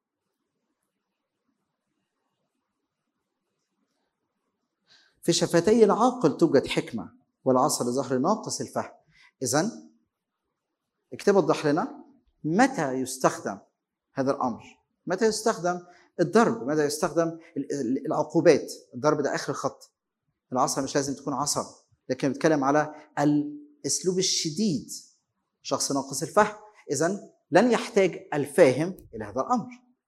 في شفتي العاقل توجد حكمة والعصا لظهر ناقص الفهم إذا الكتاب وضح لنا متى يستخدم هذا الأمر متى يستخدم الضرب متى يستخدم ال- ال- العقوبات الضرب ده آخر الخط العصا مش لازم تكون عصا لكن بيتكلم على الأسلوب الشديد شخص ناقص الفهم إذا لن يحتاج الفاهم إلى هذا الأمر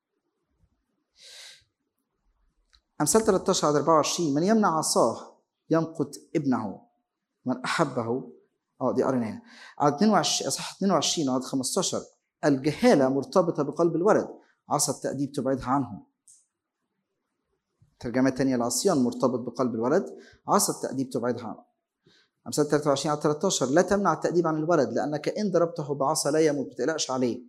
أمثال 13 عدد 24 من يمنع عصاه يمقت ابنه من أحبه اه دي قرينا هنا عدد 22 اصح 22 عدد 15 الجهالة مرتبطة بقلب الولد عصا التأديب تبعدها عنه ترجمة تانية العصيان مرتبط بقلب الولد عصا التأديب تبعدها عنه أمثال 23 على 13 لا تمنع التأديب عن الولد لأنك إن ضربته بعصا لا يموت ما تقلقش عليه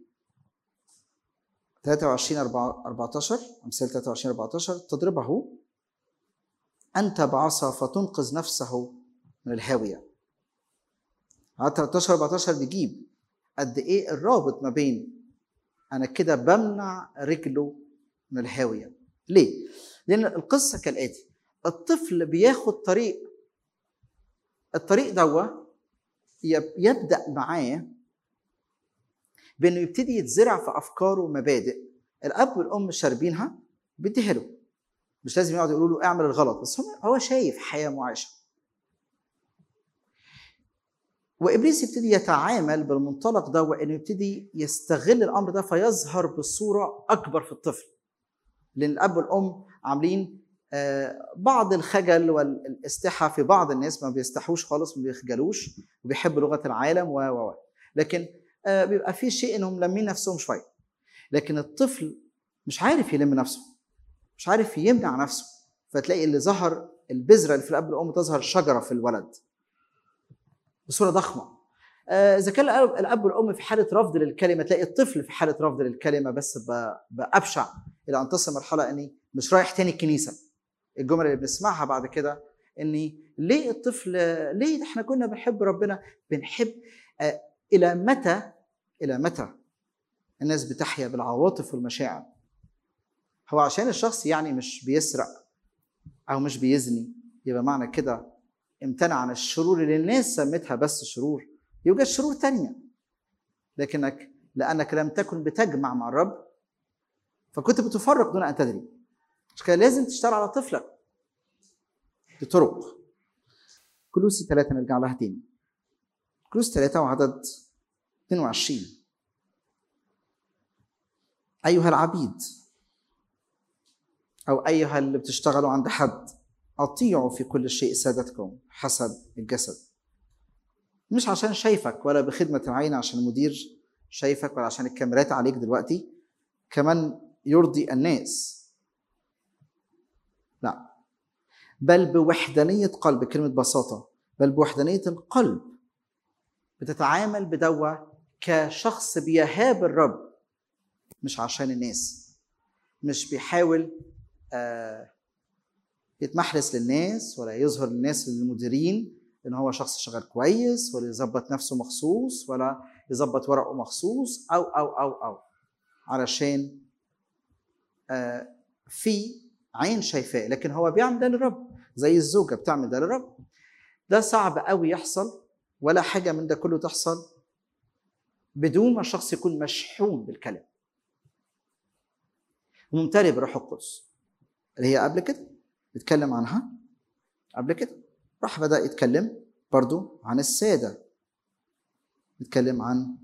23 14 امثال 23 14 تضربه انت بعصا فتنقذ نفسه من الهاويه على 13 14 بيجيب قد ايه الرابط ما بين انا كده بمنع رجله من الهاويه ليه لان القصه كالاتي الطفل بياخد طريق الطريق دوا يب- يبدا معاه بانه يبتدي يتزرع في افكاره ومبادئ الاب والام شاربينها بيديها له مش لازم يقعد يقولوا له اعمل الغلط بس هم هو شايف حياه معاشه وابليس يبتدي يتعامل بالمنطلق ده وانه يبتدي يستغل الامر ده فيظهر بصوره اكبر في الطفل لان الاب والام عاملين آه، بعض الخجل والاستحى في بعض الناس ما بيستحوش خالص ما بيخجلوش وبيحبوا لغه العالم و و و. لكن آه، بيبقى في شيء انهم لامين نفسهم شويه لكن الطفل مش عارف يلم نفسه مش عارف يمنع نفسه فتلاقي اللي ظهر البذره اللي في الاب والام تظهر شجره في الولد بصوره ضخمه آه، اذا كان الأب- الاب والام في حاله رفض للكلمه تلاقي الطفل في حاله رفض للكلمه بس ب- بابشع الى ان تصل مرحله اني مش رايح تاني الكنيسه الجمل اللي بنسمعها بعد كده اني ليه الطفل ليه احنا كنا بنحب ربنا بنحب آه، الى متى الى متى الناس بتحيا بالعواطف والمشاعر هو عشان الشخص يعني مش بيسرق او مش بيزني يبقى معنى كده امتنع عن الشرور اللي الناس سمتها بس شرور يوجد شرور تانية لكنك لأنك لم تكن بتجمع مع الرب فكنت بتفرق دون أن تدري مش كده لازم تشتغل على طفلك بطرق كلوسي ثلاثة نرجع لها تاني كلوسي ثلاثة وعدد 22 أيها العبيد أو أيها اللي بتشتغلوا عند حد أطيعوا في كل شيء سادتكم حسب الجسد مش عشان شايفك ولا بخدمة العين عشان المدير شايفك ولا عشان الكاميرات عليك دلوقتي كمان يرضي الناس لا بل بوحدانية قلب كلمة بساطة بل بوحدانية القلب بتتعامل بدوا كشخص بيهاب الرب مش عشان الناس مش بيحاول آه يتمحرس للناس ولا يظهر للناس للمديرين ان هو شخص شغال كويس ولا يظبط نفسه مخصوص ولا يظبط ورقه مخصوص او او او او علشان آه في عين شايفاه لكن هو بيعمل ده للرب زي الزوجه بتعمل ده للرب ده صعب قوي يحصل ولا حاجه من ده كله تحصل بدون ما الشخص يكون مشحون بالكلام وممتلئ بالروح القدس اللي هي قبل كده بيتكلم عنها قبل كده راح بدأ يتكلم برضو عن السادة يتكلم عن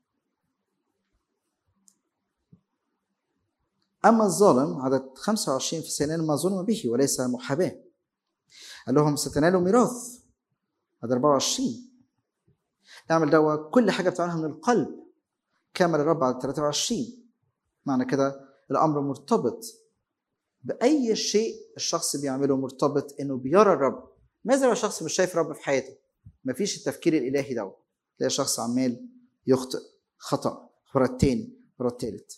أما الظالم عدد 25 في سنين ما ظلم به وليس محاباة قال لهم ستنالوا ميراث عدد 24 اعمل دوا كل حاجة بتعملها من القلب كامل الرب عدد 23 معنى كده الأمر مرتبط بأي شيء الشخص بيعمله مرتبط إنه بيرى الرب ماذا لو الشخص مش شايف رب في حياته مفيش التفكير الإلهي ده تلاقي شخص عمال يخطئ خطأ ورا التاني ورا التالت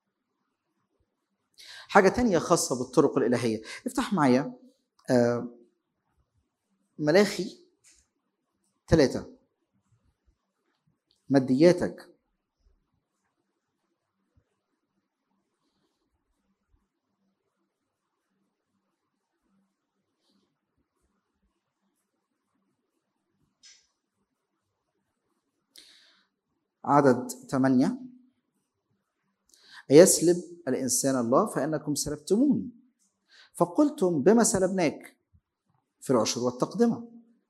حاجة تانية خاصة بالطرق الإلهية افتح معايا آه، ملاخي ثلاثة مادياتك عدد ثمانية أيسلب الإنسان الله فإنكم سلبتموني فقلتم بما سلبناك في العشر والتقدمة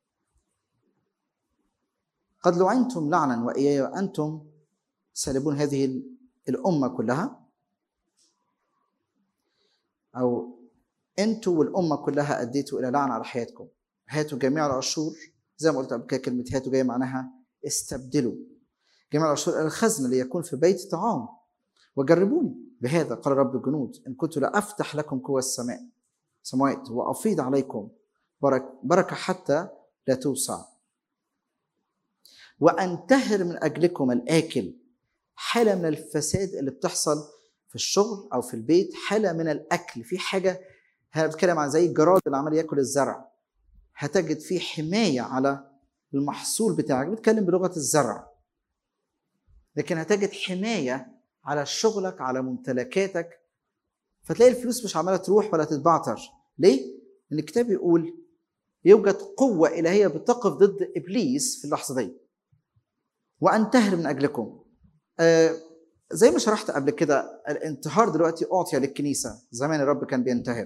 قد لعنتم لعنا وإياي وأنتم سالبون هذه الأمة كلها أو أنتوا والأمة كلها أديتوا إلى لعنة على حياتكم هاتوا جميع العشور زي ما قلت قبل كده كلمة هاتوا جاية معناها استبدلوا جميع العشور إلى الخزنة ليكون في بيت طعام وجربوني بهذا قال رب الجنود إن كنت لأفتح لكم قوى السماء سماوات وأفيض عليكم برك بركة حتى لا توسع وأنتهر من أجلكم الآكل حالة من الفساد اللي بتحصل في الشغل أو في البيت حالة من الأكل في حاجة هنا بتكلم عن زي الجراد اللي عمال ياكل الزرع هتجد فيه حماية على المحصول بتاعك بتكلم بلغة الزرع لكن هتجد حماية على شغلك على ممتلكاتك فتلاقي الفلوس مش عمالة تروح ولا تتبعتر ليه؟ لأن الكتاب يقول يوجد قوة إلهية بتقف ضد إبليس في اللحظة دي وأنتهر من أجلكم آه زي ما شرحت قبل كده الانتحار دلوقتي اعطي للكنيسه زمان الرب كان بينتحر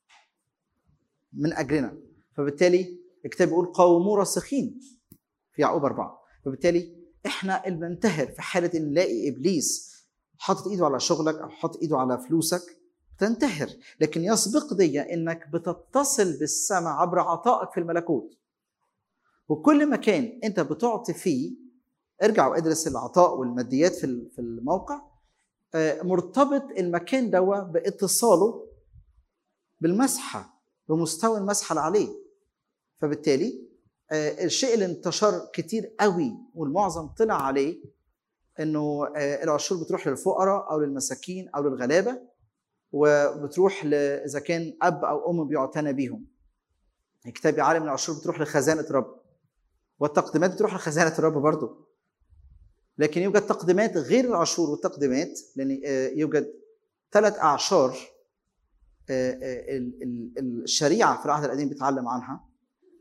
من اجلنا فبالتالي الكتاب بيقول قوموا راسخين في يعقوب أربعة فبالتالي احنا اللي بننتحر في حاله ان نلاقي ابليس حاطط ايده على شغلك او حاطط ايده على فلوسك تنتحر لكن يسبق دي انك بتتصل بالسماء عبر عطائك في الملكوت وكل مكان انت بتعطي فيه ارجع وادرس العطاء والماديات في في الموقع آه، مرتبط المكان دوا باتصاله بالمسحه بمستوى المسحه اللي عليه فبالتالي آه، الشيء اللي انتشر كتير قوي والمعظم طلع عليه انه آه، العشور بتروح للفقراء او للمساكين او للغلابه وبتروح ل- اذا كان اب او ام بيعتنى بيهم الكتاب بيعلم ان العشور بتروح لخزانه الرب والتقديمات بتروح لخزانه الرب برضه لكن يوجد تقديمات غير العشور والتقديمات لان آه، يوجد ثلاث اعشار آه، آه، ال- ال- الشريعه في العهد القديم بيتعلم عنها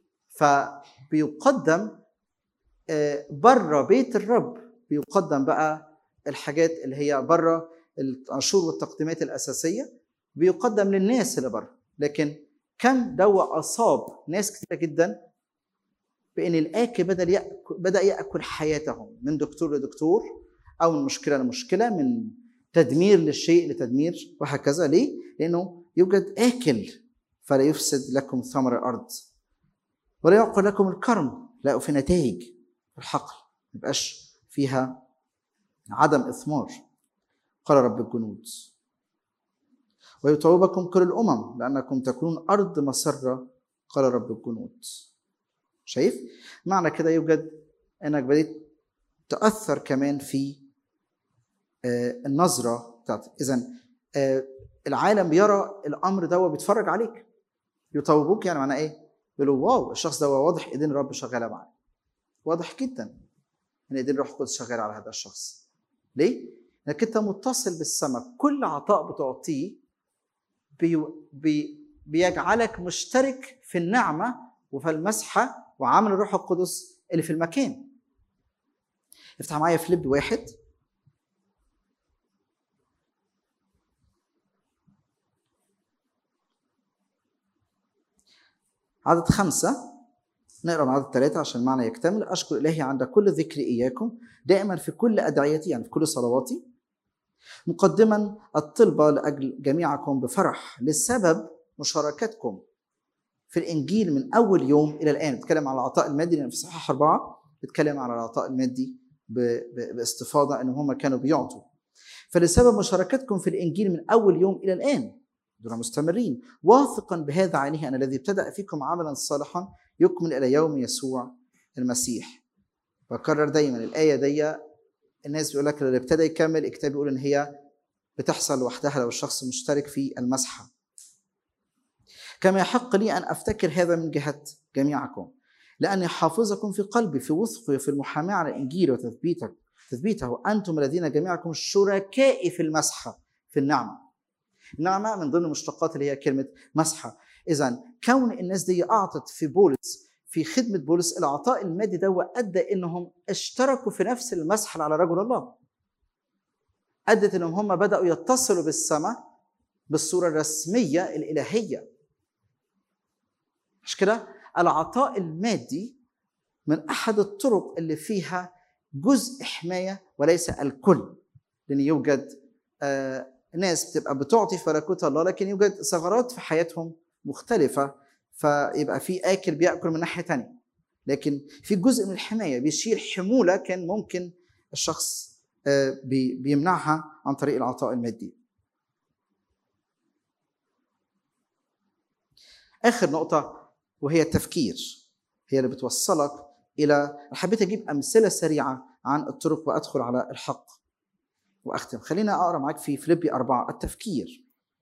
فبيقدم بره بيت الرب بيقدم بقى الحاجات اللي هي بره العشور والتقديمات الاساسيه بيقدم للناس اللي بره لكن كم دواء اصاب ناس كتيره جدا بان الاكل بدا ياكل بدا ياكل حياتهم من دكتور لدكتور او من مشكله لمشكله من تدمير للشيء لتدمير وهكذا ليه؟ لانه يوجد اكل فلا يفسد لكم ثمر الارض ولا يعقل لكم الكرم لا في نتائج الحقل ما يبقاش فيها عدم اثمار قال رب الجنود ويطوبكم كل الامم لانكم تكونون ارض مسره قال رب الجنود شايف معنى كده يوجد انك بديت تاثر كمان في آه، النظره بتاعتك اذا العالم بيرى الامر ده بيتفرج عليك يطوبوك يعني معناه ايه يقولوا واو الشخص ده واضح ايدين الرب شغاله معاه واضح جدا ان ايدين الروح القدس شغاله على هذا الشخص ليه لانك انت متصل بالسماء كل عطاء بتعطيه بي بي بيجعلك مشترك في النعمه وفي المسحه وعمل الروح القدس اللي في المكان افتح معايا فليب واحد عدد خمسة نقرا من عدد ثلاثة عشان المعنى يكتمل أشكر إلهي عند كل ذكر إياكم دائما في كل أدعيتي يعني في كل صلواتي مقدما الطلبة لأجل جميعكم بفرح لسبب مشاركتكم في الإنجيل من أول يوم إلى الآن بتكلم على العطاء المادي لأن في صحاح أربعة بتكلم على العطاء المادي ب- ب- باستفاضة أن هم كانوا بيعطوا فلسبب مشاركتكم في الإنجيل من أول يوم إلى الآن دون مستمرين واثقا بهذا عينه أن الذي ابتدأ فيكم عملا صالحا يكمل إلى يوم يسوع المسيح بكرر دايما الآية دي الناس بيقول لك اللي ابتدى يكمل الكتاب بيقول إن هي بتحصل لوحدها لو الشخص مشترك في المسحة كما يحق لي أن أفتكر هذا من جهة جميعكم لأني حافظكم في قلبي في وثقي في المحاماة على الإنجيل وتثبيتك تثبيته أنتم الذين جميعكم شركائي في المسحة في النعمة النعمة من ضمن المشتقات اللي هي كلمة مسحة إذا كون الناس دي أعطت في بولس في خدمة بولس العطاء المادي ده أدى إنهم اشتركوا في نفس المسحة اللي على رجل الله أدت إنهم هم بدأوا يتصلوا بالسماء بالصورة الرسمية الإلهية مش كده العطاء المادي من أحد الطرق اللي فيها جزء حماية وليس الكل لأن يوجد آه ناس بتبقى بتعطي في ملكوت الله لكن يوجد ثغرات في حياتهم مختلفة فيبقى في آكل بيأكل من ناحية تانية لكن في جزء من الحماية بيشيل حمولة كان ممكن الشخص آه، بي- بيمنعها عن طريق العطاء المادي آخر نقطة وهي التفكير هي اللي بتوصلك إلى حبيت أجيب أمثلة سريعة عن الطرق وأدخل على الحق وأختم خلينا أقرأ معاك في فيليبي أربعة التفكير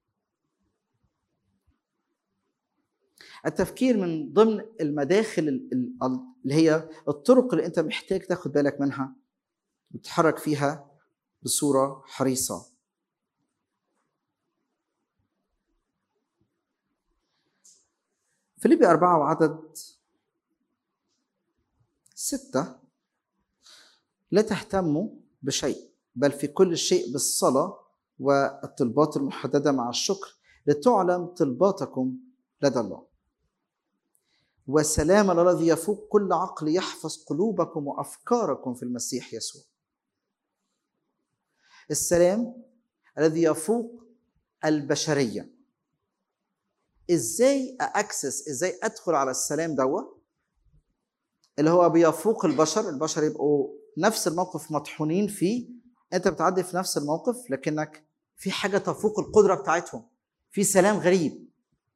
التفكير من ضمن المداخل ال- ال- اللي هي الطرق اللي انت محتاج تاخد بالك منها وتتحرك فيها بصورة حريصة فيليبي أربعة وعدد ستة لا تهتموا بشيء بل في كل شيء بالصلاة والطلبات المحددة مع الشكر لتعلم طلباتكم لدى الله وسلام الله الذي يفوق كل عقل يحفظ قلوبكم وأفكاركم في المسيح يسوع السلام الذي يفوق البشرية ازاي اكسس ازاي ادخل على السلام دوت اللي هو بيفوق البشر البشر يبقوا نفس الموقف مطحونين فيه انت بتعدي في نفس الموقف لكنك في حاجه تفوق القدره بتاعتهم في سلام غريب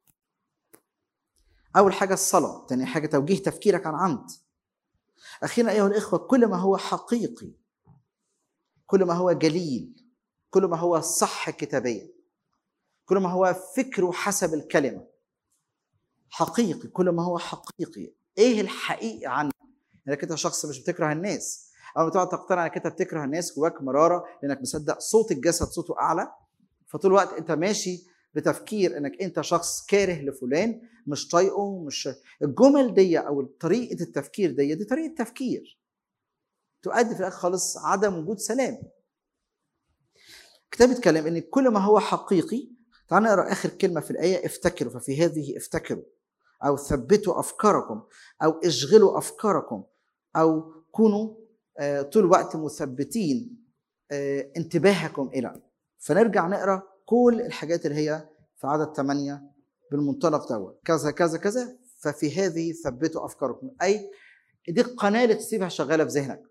اول حاجه الصلاه تاني حاجه توجيه تفكيرك عن عمد اخيرا ايها الاخوه كل ما هو حقيقي كل ما هو جليل كل ما هو صح كتابيا كل ما هو فكره حسب الكلمه حقيقي كل ما هو حقيقي ايه الحقيقي عنه انك انت شخص مش بتكره الناس او ما تقعد تقتنع انك انت بتكره الناس جواك مراره لانك مصدق صوت الجسد صوته اعلى فطول الوقت انت ماشي بتفكير انك انت شخص كاره لفلان مش طايقه مش الجمل دي او طريقه التفكير دي دي طريقه تفكير تؤدي في الاخر خالص عدم وجود سلام الكتاب بيتكلم ان كل ما هو حقيقي تعال نقرا اخر كلمه في الايه افتكروا ففي هذه افتكروا او ثبتوا افكاركم او اشغلوا افكاركم او كونوا آه، طول الوقت مثبتين آه، انتباهكم الى فنرجع نقرا كل الحاجات اللي هي في عدد 8 بالمنطلق دوت كذا كذا كذا ففي هذه ثبتوا افكاركم اي دي القناه اللي تسيبها شغاله في ذهنك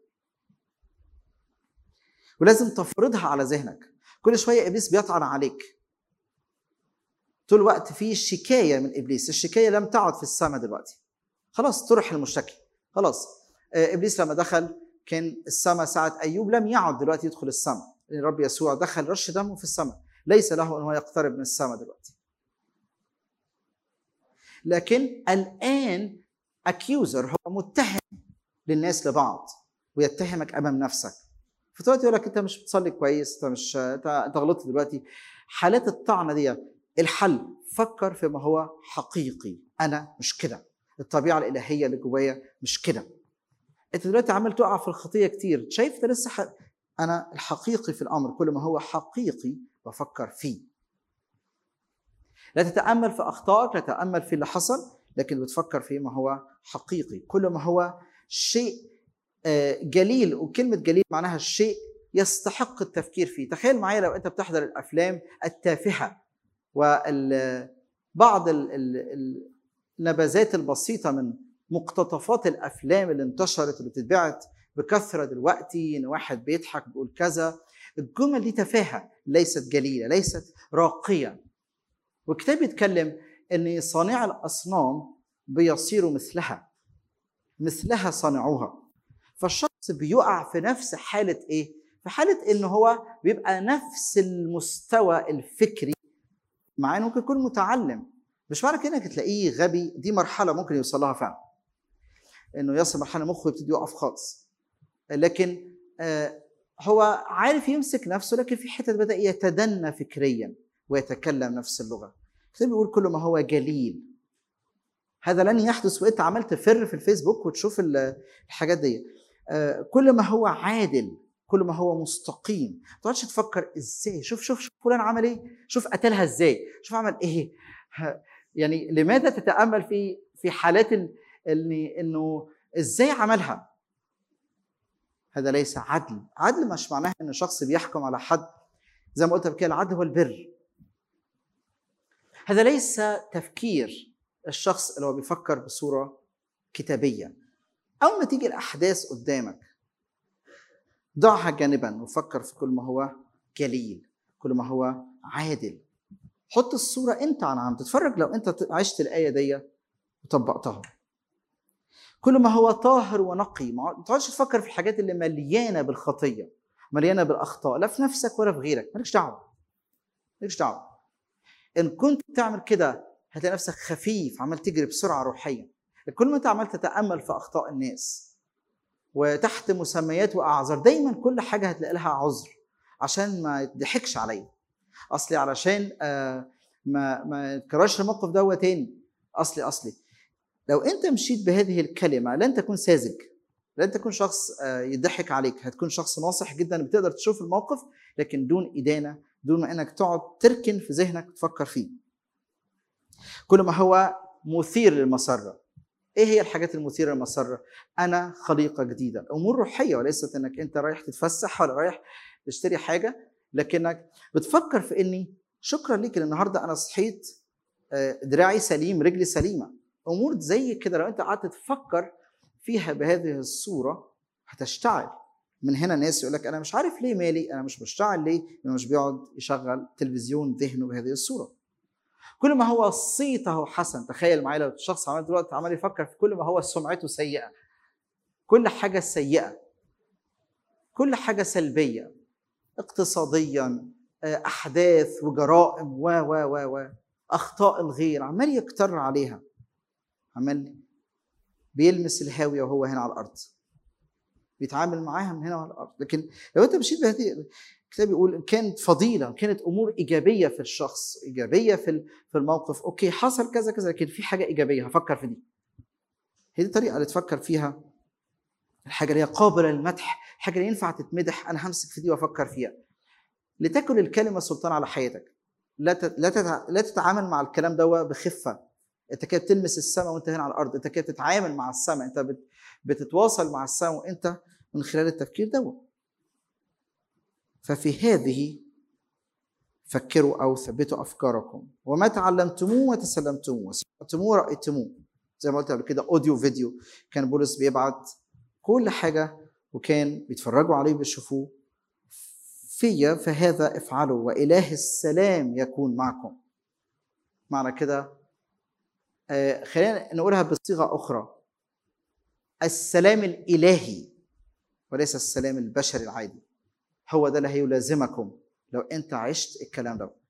ولازم تفرضها على ذهنك كل شويه ابليس بيطعن عليك طول الوقت في شكايه من ابليس الشكايه لم تعد في السماء دلوقتي خلاص طرح المشتكي خلاص آه، ابليس لما دخل كان السماء ساعه ايوب لم يعد دلوقتي يدخل السماء لان الرب يسوع دخل رش دمه في السماء ليس له ان هو يقترب من السماء دلوقتي لكن الان اكيوزر هو متهم للناس لبعض ويتهمك امام نفسك فدلوقتي يقول لك انت مش بتصلي كويس انت مش انت أنت غلطت دلوقتي حالات الطعنه دي الحل فكر فيما هو حقيقي انا مش كده الطبيعه الالهيه اللي جوايا مش كده انت دلوقتي عمال تقع في الخطيه كتير شايف انت لسه ح... انا الحقيقي في الامر كل ما هو حقيقي بفكر فيه لا تتامل في اخطائك لا تتامل في اللي حصل لكن بتفكر في ما هو حقيقي كل ما هو شيء آه، جليل وكلمه جليل معناها الشيء يستحق التفكير فيه تخيل معايا لو انت بتحضر الافلام التافهه وبعض النبذات البسيطه من مقتطفات الافلام اللي انتشرت واللي بتتبعت بكثره دلوقتي ان واحد بيضحك بيقول كذا الجمل دي تفاهه ليست جليله ليست راقيه والكتاب بيتكلم ان صانع الاصنام بيصيروا مثلها مثلها صنعوها فالشخص بيقع في نفس حاله ايه في حاله ان هو بيبقى نفس المستوى الفكري مع انه ممكن يكون متعلم مش معنى كده انك تلاقيه غبي دي مرحله ممكن يوصل لها فعلا انه يصل مرحله مخه يبتدي يقف خالص لكن آه، هو عارف يمسك نفسه لكن في حتت بدا يتدنى فكريا ويتكلم نفس اللغه الكتاب بيقول كل ما هو جليل هذا لن يحدث وانت عمال تفر في الفيسبوك وتشوف ال- الحاجات دي آه، كل ما هو عادل كل ما هو مستقيم ما تقعدش تفكر ازاي شوف شوف شوف فلان عمل ايه شوف قتلها ازاي شوف عمل ايه ها، يعني لماذا تتامل في في حالات ال- ان انه ازاي عملها هذا ليس عدل عدل مش معناه ان شخص بيحكم على حد زي ما قلت قبل كده العدل هو البر هذا ليس تفكير الشخص اللي هو بيفكر بصوره كتابيه اول ما تيجي الاحداث قدامك ضعها جانبا وفكر في كل ما هو جليل كل ما هو عادل حط الصوره انت عن عم تتفرج لو انت عشت الايه دي وطبقتها كل ما هو طاهر ونقي ما تقعدش تفكر في الحاجات اللي مليانه بالخطيه مليانه بالاخطاء لا في نفسك ولا في غيرك مالكش دعوه مالكش دعوه ان كنت تعمل كده هتلاقي نفسك خفيف عمال تجري بسرعه روحيه كل ما انت عمال تتامل في اخطاء الناس وتحت مسميات واعذار دايما كل حاجه هتلاقي لها عذر عشان ما يضحكش عليا اصلي علشان آه ما ما يتكررش الموقف ده تاني اصلي اصلي لو انت مشيت بهذه الكلمه لن تكون ساذج لن تكون شخص آه، يضحك عليك هتكون شخص ناصح جدا بتقدر تشوف الموقف لكن دون ادانه دون ما انك تقعد تركن في ذهنك تفكر فيه كل ما هو مثير للمسره ايه هي الحاجات المثيره للمسره انا خليقه جديده امور روحيه وليست انك انت رايح تتفسح ولا رايح تشتري حاجه لكنك بتفكر في اني شكرا ليك إن النهارده انا صحيت آه، دراعي سليم رجلي سليمه امور زي كده لو انت قعدت تفكر فيها بهذه الصوره هتشتعل من هنا ناس يقول لك انا مش عارف ليه مالي انا مش بشتعل ليه لانه مش بيقعد يشغل تلفزيون ذهنه بهذه الصوره كل ما هو صيته حسن تخيل معايا لو الشخص عمال دلوقتي عمال يفكر في كل ما هو سمعته سيئه كل حاجه سيئه كل حاجه سلبيه اقتصاديا آه، احداث وجرائم و و و و اخطاء الغير عمال يكتر عليها عمال بيلمس الهاويه وهو هنا على الارض بيتعامل معاها من هنا على الارض لكن لو انت مشيت بهذه الكتاب بيقول إن كانت فضيله إن كانت امور ايجابيه في الشخص ايجابيه في ال- في الموقف اوكي حصل كذا كذا لكن في حاجه ايجابيه هفكر في دي هي دي الطريقه اللي تفكر فيها الحاجه اللي هي قابله للمدح الحاجه اللي ينفع تتمدح انا همسك في دي وافكر فيها لتكن الكلمه سلطان على حياتك لا تت- لا تتع- لا تتعامل مع الكلام ده بخفه انت كده بتلمس السماء وانت هنا على الارض انت كده بتتعامل مع السماء انت بت- بتتواصل مع السماء وانت من خلال التفكير ده ففي هذه فكروا او ثبتوا افكاركم وما تعلمتموه وتسلمتموه وسمعتموه ورأيتموه زي ما قلت قبل كده اوديو فيديو كان بولس بيبعت كل حاجه وكان بيتفرجوا عليه بيشوفوه فيا فهذا افعلوا واله السلام يكون معكم معنى كده آه، خلينا نقولها بصيغه اخرى السلام الالهي وليس السلام البشري العادي هو ده اللي هيلازمكم لو انت عشت الكلام ده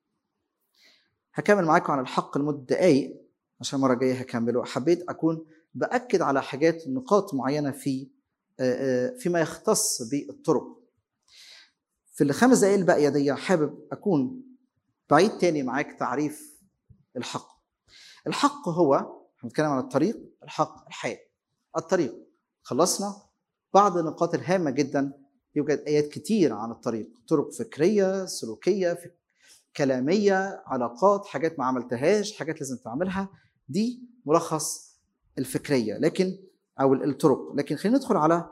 هكمل معاكم عن الحق لمده دقايق عشان المره الجايه هكمله حبيت اكون باكد على حاجات نقاط معينه في آه، آه، فيما يختص بالطرق في الخمس دقايق الباقيه دي حابب اكون بعيد تاني معاك تعريف الحق الحق هو هنتكلم عن الطريق الحق الحياه الطريق خلصنا بعض النقاط الهامه جدا يوجد ايات كتير عن الطريق طرق فكريه سلوكيه فك... كلاميه علاقات حاجات ما عملتهاش حاجات لازم تعملها دي ملخص الفكريه لكن او الطرق لكن خلينا ندخل على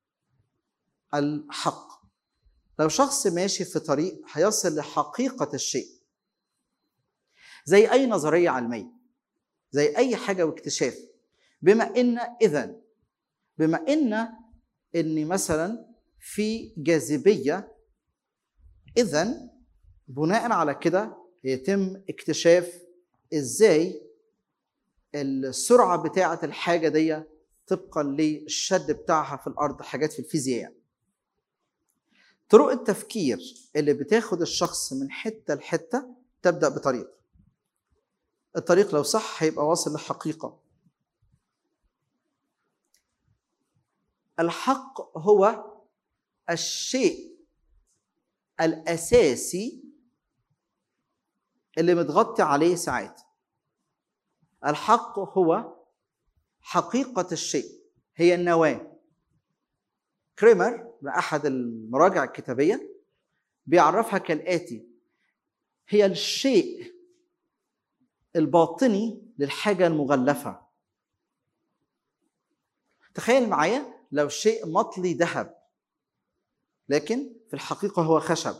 الحق لو شخص ماشي في طريق هيصل لحقيقه الشيء زي اي نظريه علميه زي اي حاجه واكتشاف بما ان اذا بما ان ان مثلا في جاذبيه اذا بناء على كده يتم اكتشاف ازاي السرعه بتاعه الحاجه دي طبقا للشد بتاعها في الارض حاجات في الفيزياء يعني. طرق التفكير اللي بتاخد الشخص من حته لحته تبدا بطريق الطريق لو صح هيبقى واصل لحقيقه الحق هو الشيء الاساسي اللي متغطي عليه ساعات الحق هو حقيقه الشيء هي النواه كريمر احد المراجع الكتابيه بيعرفها كالاتي هي الشيء الباطني للحاجه المغلفه تخيل معايا لو شيء مطلي ذهب لكن في الحقيقة هو خشب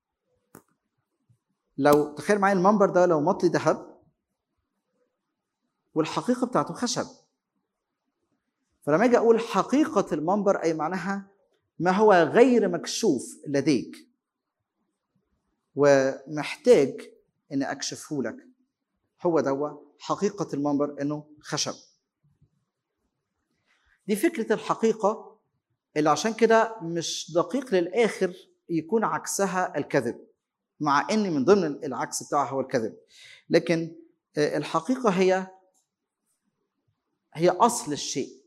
لو تخيل معايا المنبر ده لو مطلي ذهب والحقيقة بتاعته خشب فلما اجي اقول حقيقة المنبر اي معناها ما هو غير مكشوف لديك ومحتاج اني اكشفه لك هو دوا حقيقة المنبر انه خشب دي فكرة الحقيقة اللي عشان كده مش دقيق للآخر يكون عكسها الكذب مع ان من ضمن العكس بتاعها هو الكذب لكن الحقيقة هي هي أصل الشيء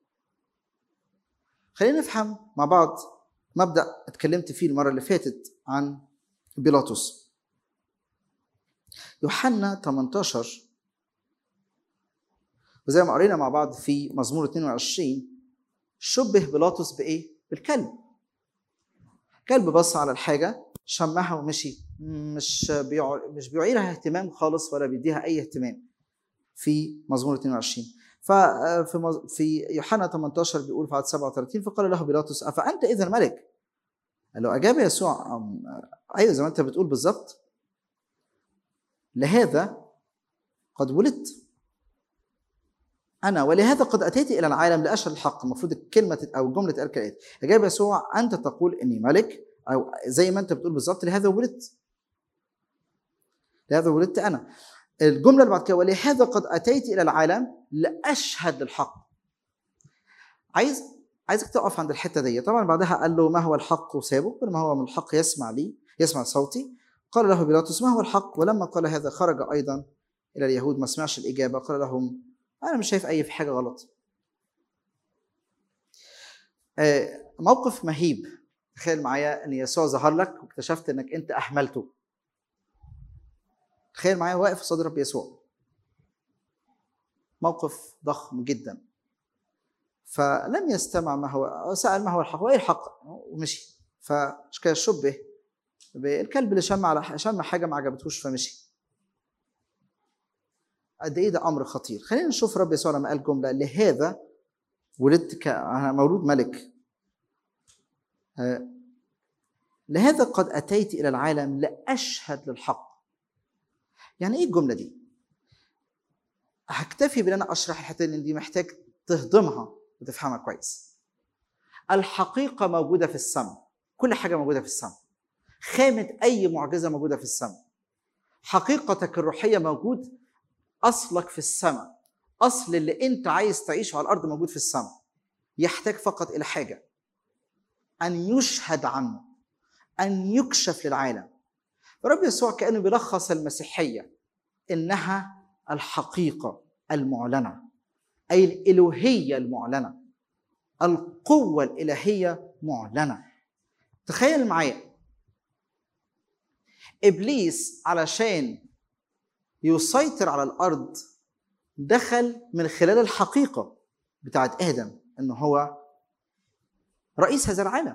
خلينا نفهم مع بعض مبدأ اتكلمت فيه المرة اللي فاتت عن بيلاطس يوحنا 18 وزي ما قرينا مع بعض في مزمور 22 شبه بيلاطس بايه بالكلب كلب بص على الحاجه شمها ومشي مش بيع... مش بيعيرها اهتمام خالص ولا بيديها اي اهتمام في مزمور 22 ففي مز... في يوحنا 18 بيقول في عدد 37 فقال له بيلاطس افانت اذا ملك؟ قال له اجاب يسوع أم... ايوه زي ما انت بتقول بالظبط لهذا قد ولدت انا ولهذا قد اتيت الى العالم لاشهد الحق المفروض الكلمه او الجمله تتقال كالاتي اجاب يسوع انت تقول اني ملك او زي ما انت بتقول بالظبط لهذا ولدت لهذا ولدت انا الجمله اللي بعد كده ولهذا قد اتيت الى العالم لاشهد للحق عايز عايزك تقف عند الحته دي طبعا بعدها قال له ما هو الحق وسابه كل ما هو من الحق يسمع لي يسمع صوتي قال له بيلاطس ما هو الحق ولما قال هذا خرج ايضا الى اليهود ما سمعش الاجابه قال لهم انا مش شايف اي في حاجه غلط آه، موقف مهيب تخيل معايا ان يسوع ظهر لك واكتشفت انك انت اهملته تخيل معايا واقف قصاد رب يسوع موقف ضخم جدا فلم يستمع ما هو سأل ما هو الحق وايه الحق ومشي فمش كده شبه بالكلب اللي شم على شم حاجه ما عجبتهوش فمشي قد ايه ده امر خطير خلينا نشوف رب يسوع لما قال جمله لهذا ولدت ك... انا مولود ملك آه، لهذا قد اتيت الى العالم لاشهد للحق يعني ايه الجمله دي هكتفي بان انا اشرح الحته دي لأن دي محتاج تهضمها وتفهمها كويس الحقيقه موجوده في السماء كل حاجه موجوده في السماء خامه اي معجزه موجوده في السماء حقيقتك الروحيه موجود اصلك في السماء اصل اللي انت عايز تعيشه على الارض موجود في السماء يحتاج فقط الى حاجه ان يشهد عنه ان يكشف للعالم رب يسوع كانه بيلخص المسيحيه انها الحقيقه المعلنه اي الالوهيه المعلنه القوه الالهيه معلنه تخيل معايا ابليس علشان يسيطر على الارض دخل من خلال الحقيقه بتاعت ادم ان هو رئيس هذا العالم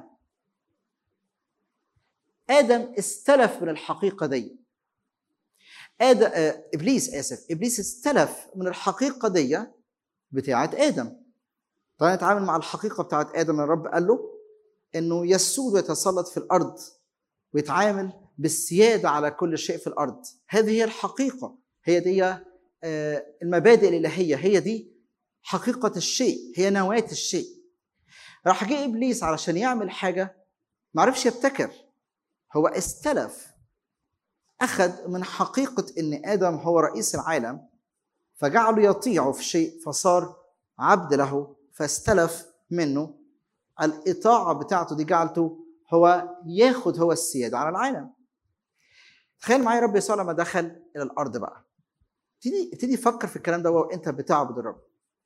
ادم استلف من الحقيقه دي آدم آه، ابليس اسف ابليس استلف من الحقيقه دي بتاعت ادم طبعا يتعامل مع الحقيقه بتاعت ادم الرب قال له انه يسود ويتسلط في الارض ويتعامل بالسياده على كل شيء في الارض هذه هي الحقيقه هي دي آه، المبادئ الالهيه هي دي حقيقه الشيء هي نواه الشيء راح جه ابليس علشان يعمل حاجه ما عرفش يبتكر هو استلف اخذ من حقيقه ان ادم هو رئيس العالم فجعله يطيعه في شيء فصار عبد له فاستلف منه الاطاعه بتاعته دي جعلته هو ياخد هو السياده على العالم تخيل معايا رب يسوع لما دخل الى الارض بقى ابتدي ابتدي فكر في الكلام ده وانت بتعبد الرب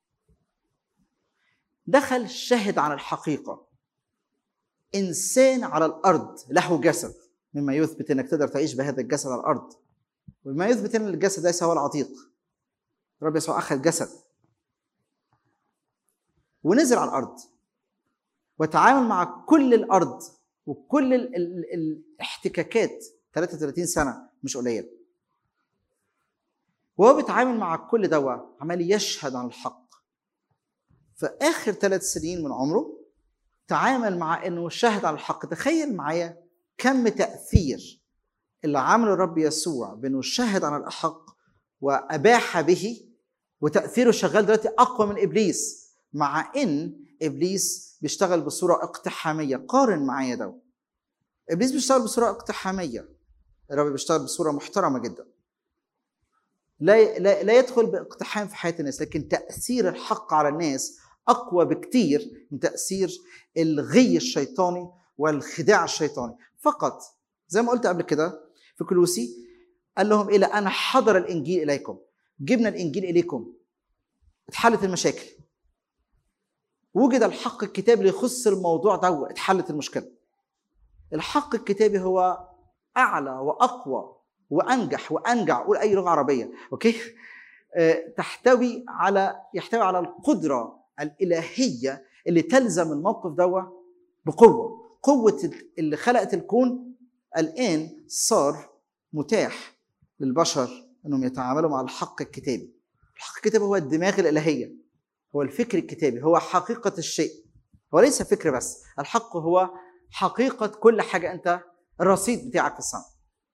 دخل شهد عن الحقيقه انسان على الارض له جسد مما يثبت انك تقدر تعيش بهذا الجسد على الارض وما يثبت ان الجسد ليس هو العتيق الرب يسوع اخذ جسد ونزل على الارض وتعامل مع كل الارض وكل ال ال الاحتكاكات 33 سنه مش قليل وهو بيتعامل مع كل دوا عمال يشهد عن الحق في اخر ثلاث سنين من عمره تعامل مع انه شهد عن الحق تخيل معايا كم تاثير اللي عمله الرب يسوع بانه شهد عن الحق واباح به وتاثيره شغال دلوقتي اقوى من ابليس مع ان ابليس بيشتغل بصوره اقتحاميه قارن معايا ده ابليس بيشتغل بصوره اقتحاميه الرب بيشتغل بصوره محترمه جدا لا لا, لا يدخل باقتحام في حياه الناس لكن تاثير الحق على الناس اقوى بكتير من تاثير الغي الشيطاني والخداع الشيطاني فقط زي ما قلت قبل كده في كلوسي قال لهم الى انا حضر الانجيل اليكم جبنا الانجيل اليكم اتحلت المشاكل وجد الحق الكتابي اللي يخص الموضوع ده اتحلت المشكله الحق الكتابي هو اعلى واقوى وانجح وانجع قول اي لغه عربيه اوكي آه، تحتوي على يحتوي على القدره الالهيه اللي تلزم الموقف دوا بقوه قوه اللي خلقت الكون الان صار متاح للبشر انهم يتعاملوا مع الحق الكتابي الحق الكتابي هو الدماغ الالهيه هو الفكر الكتابي هو حقيقه الشيء هو ليس فكر بس الحق هو حقيقه كل حاجه انت الرصيد بتاعك في السماء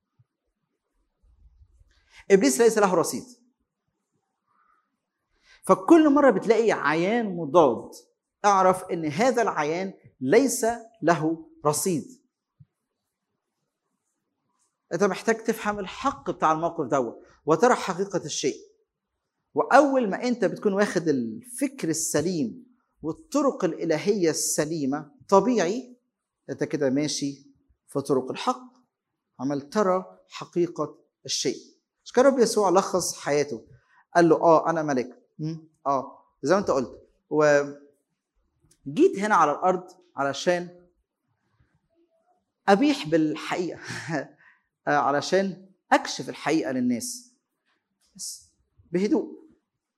ابليس ليس له رصيد فكل مره بتلاقي عيان مضاد اعرف ان هذا العيان ليس له رصيد انت محتاج تفهم الحق بتاع الموقف دوت وترى حقيقه الشيء واول ما انت بتكون واخد الفكر السليم والطرق الالهيه السليمه طبيعي انت كده ماشي في طرق الحق عمال ترى حقيقه الشيء مش كان رب يسوع لخص حياته قال له اه انا ملك مم، اه زي ما انت قلت وجيت هنا على الارض علشان ابيح بالحقيقه آه، علشان اكشف الحقيقه للناس بس بهدوء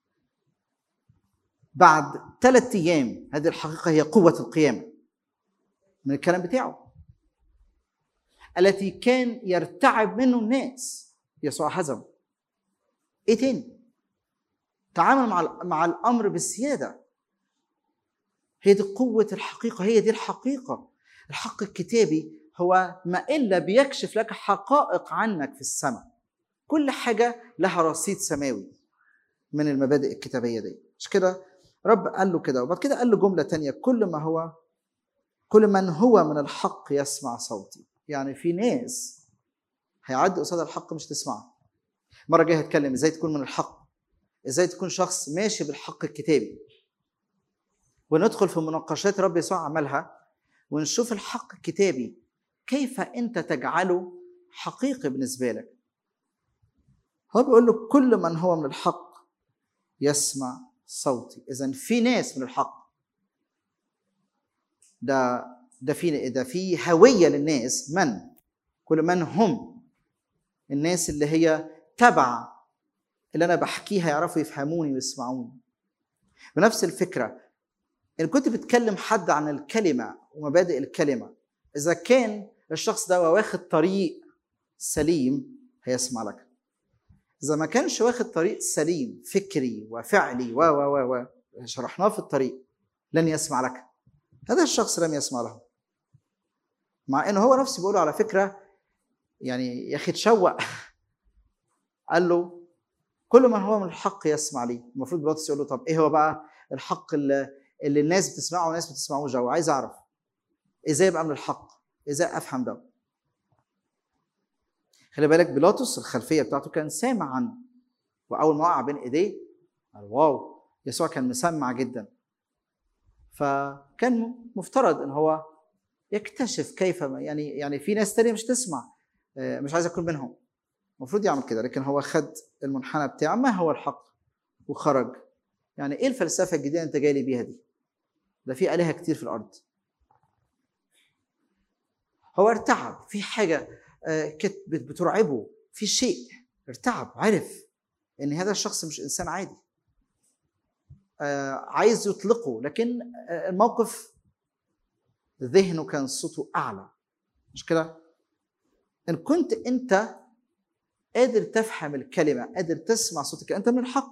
بعد ثلاثة ايام هذه الحقيقه هي قوه القيامه من الكلام بتاعه التي كان يرتعب منه الناس يسوع هزم ايه تاني تعامل مع مع الامر بالسياده هي دي قوه الحقيقه هي دي الحقيقه الحق الكتابي هو ما الا بيكشف لك حقائق عنك في السماء كل حاجه لها رصيد سماوي من المبادئ الكتابيه دي مش كده رب قال له كده وبعد كده قال له جمله تانية كل ما هو كل من هو من الحق يسمع صوتي يعني في ناس هيعدي قصاد الحق مش تسمعه مره جاي هتكلم ازاي تكون من الحق ازاي تكون شخص ماشي بالحق الكتابي وندخل في مناقشات رب يسوع عملها ونشوف الحق الكتابي كيف انت تجعله حقيقي بالنسبه لك هو بيقول له كل من هو من الحق يسمع صوتي اذا في ناس من الحق ده ده في ده في هويه للناس من كل من هم الناس اللي هي تبع اللي انا بحكيها يعرفوا يفهموني ويسمعوني بنفس الفكره ان كنت بتكلم حد عن الكلمه ومبادئ الكلمه اذا كان الشخص ده واخد طريق سليم هيسمع لك اذا ما كانش واخد طريق سليم فكري وفعلي و و و و شرحناه في الطريق لن يسمع لك هذا الشخص لم يسمع له مع انه هو نفسه بيقول على فكره يعني يا اخي تشوق قال له كل من هو من الحق يسمع لي المفروض بيلاطس يقول له طب ايه هو بقى الحق اللي, اللي الناس بتسمعه والناس ما بتسمعوش جو عايز اعرف ازاي ابقى من الحق ازاي افهم ده خلي بالك بيلاطس الخلفيه بتاعته كان سامع عنه واول ما وقع بين ايديه قال واو يسوع كان مسمع جدا فكان مفترض ان هو يكتشف كيف يعني يعني في ناس تانية مش تسمع آه، مش عايز اكون منهم المفروض يعمل كده لكن هو خد المنحنى بتاعه ما هو الحق وخرج يعني ايه الفلسفه الجديده اللي انت جاي لي بيها دي ده في الهه كتير في الارض هو ارتعب في حاجه آه، كانت بت- بترعبه في شيء ارتعب عرف ان هذا الشخص مش انسان عادي آه، عايز يطلقه لكن آه، الموقف ذهنه كان صوته اعلى مش كده ان كنت انت قادر تفهم الكلمه قادر تسمع صوتك انت من الحق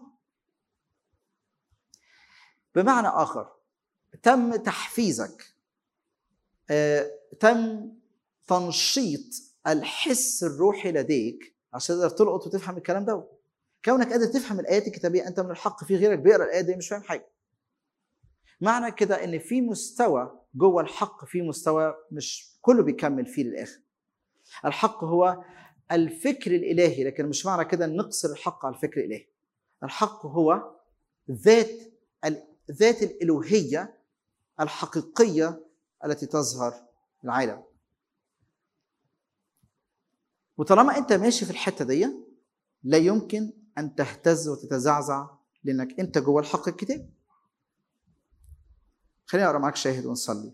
بمعنى اخر تم تحفيزك آه، تم تنشيط الحس الروحي لديك عشان تقدر تلقط وتفهم الكلام ده كونك قادر تفهم الايات الكتابيه انت من الحق في غيرك بيقرا الايه دي مش فاهم حاجه معنى كده ان في مستوى جوه الحق في مستوى مش كله بيكمل فيه للاخر الحق هو الفكر الالهي لكن مش معنى كده ان نقصر الحق على الفكر الالهي الحق هو ذات ال- ذات الالوهيه الحقيقيه التي تظهر العالم وطالما انت ماشي في الحته دي لا يمكن ان تهتز وتتزعزع لانك انت جوه الحق الكتاب خليني اقرا معاك شاهد ونصلي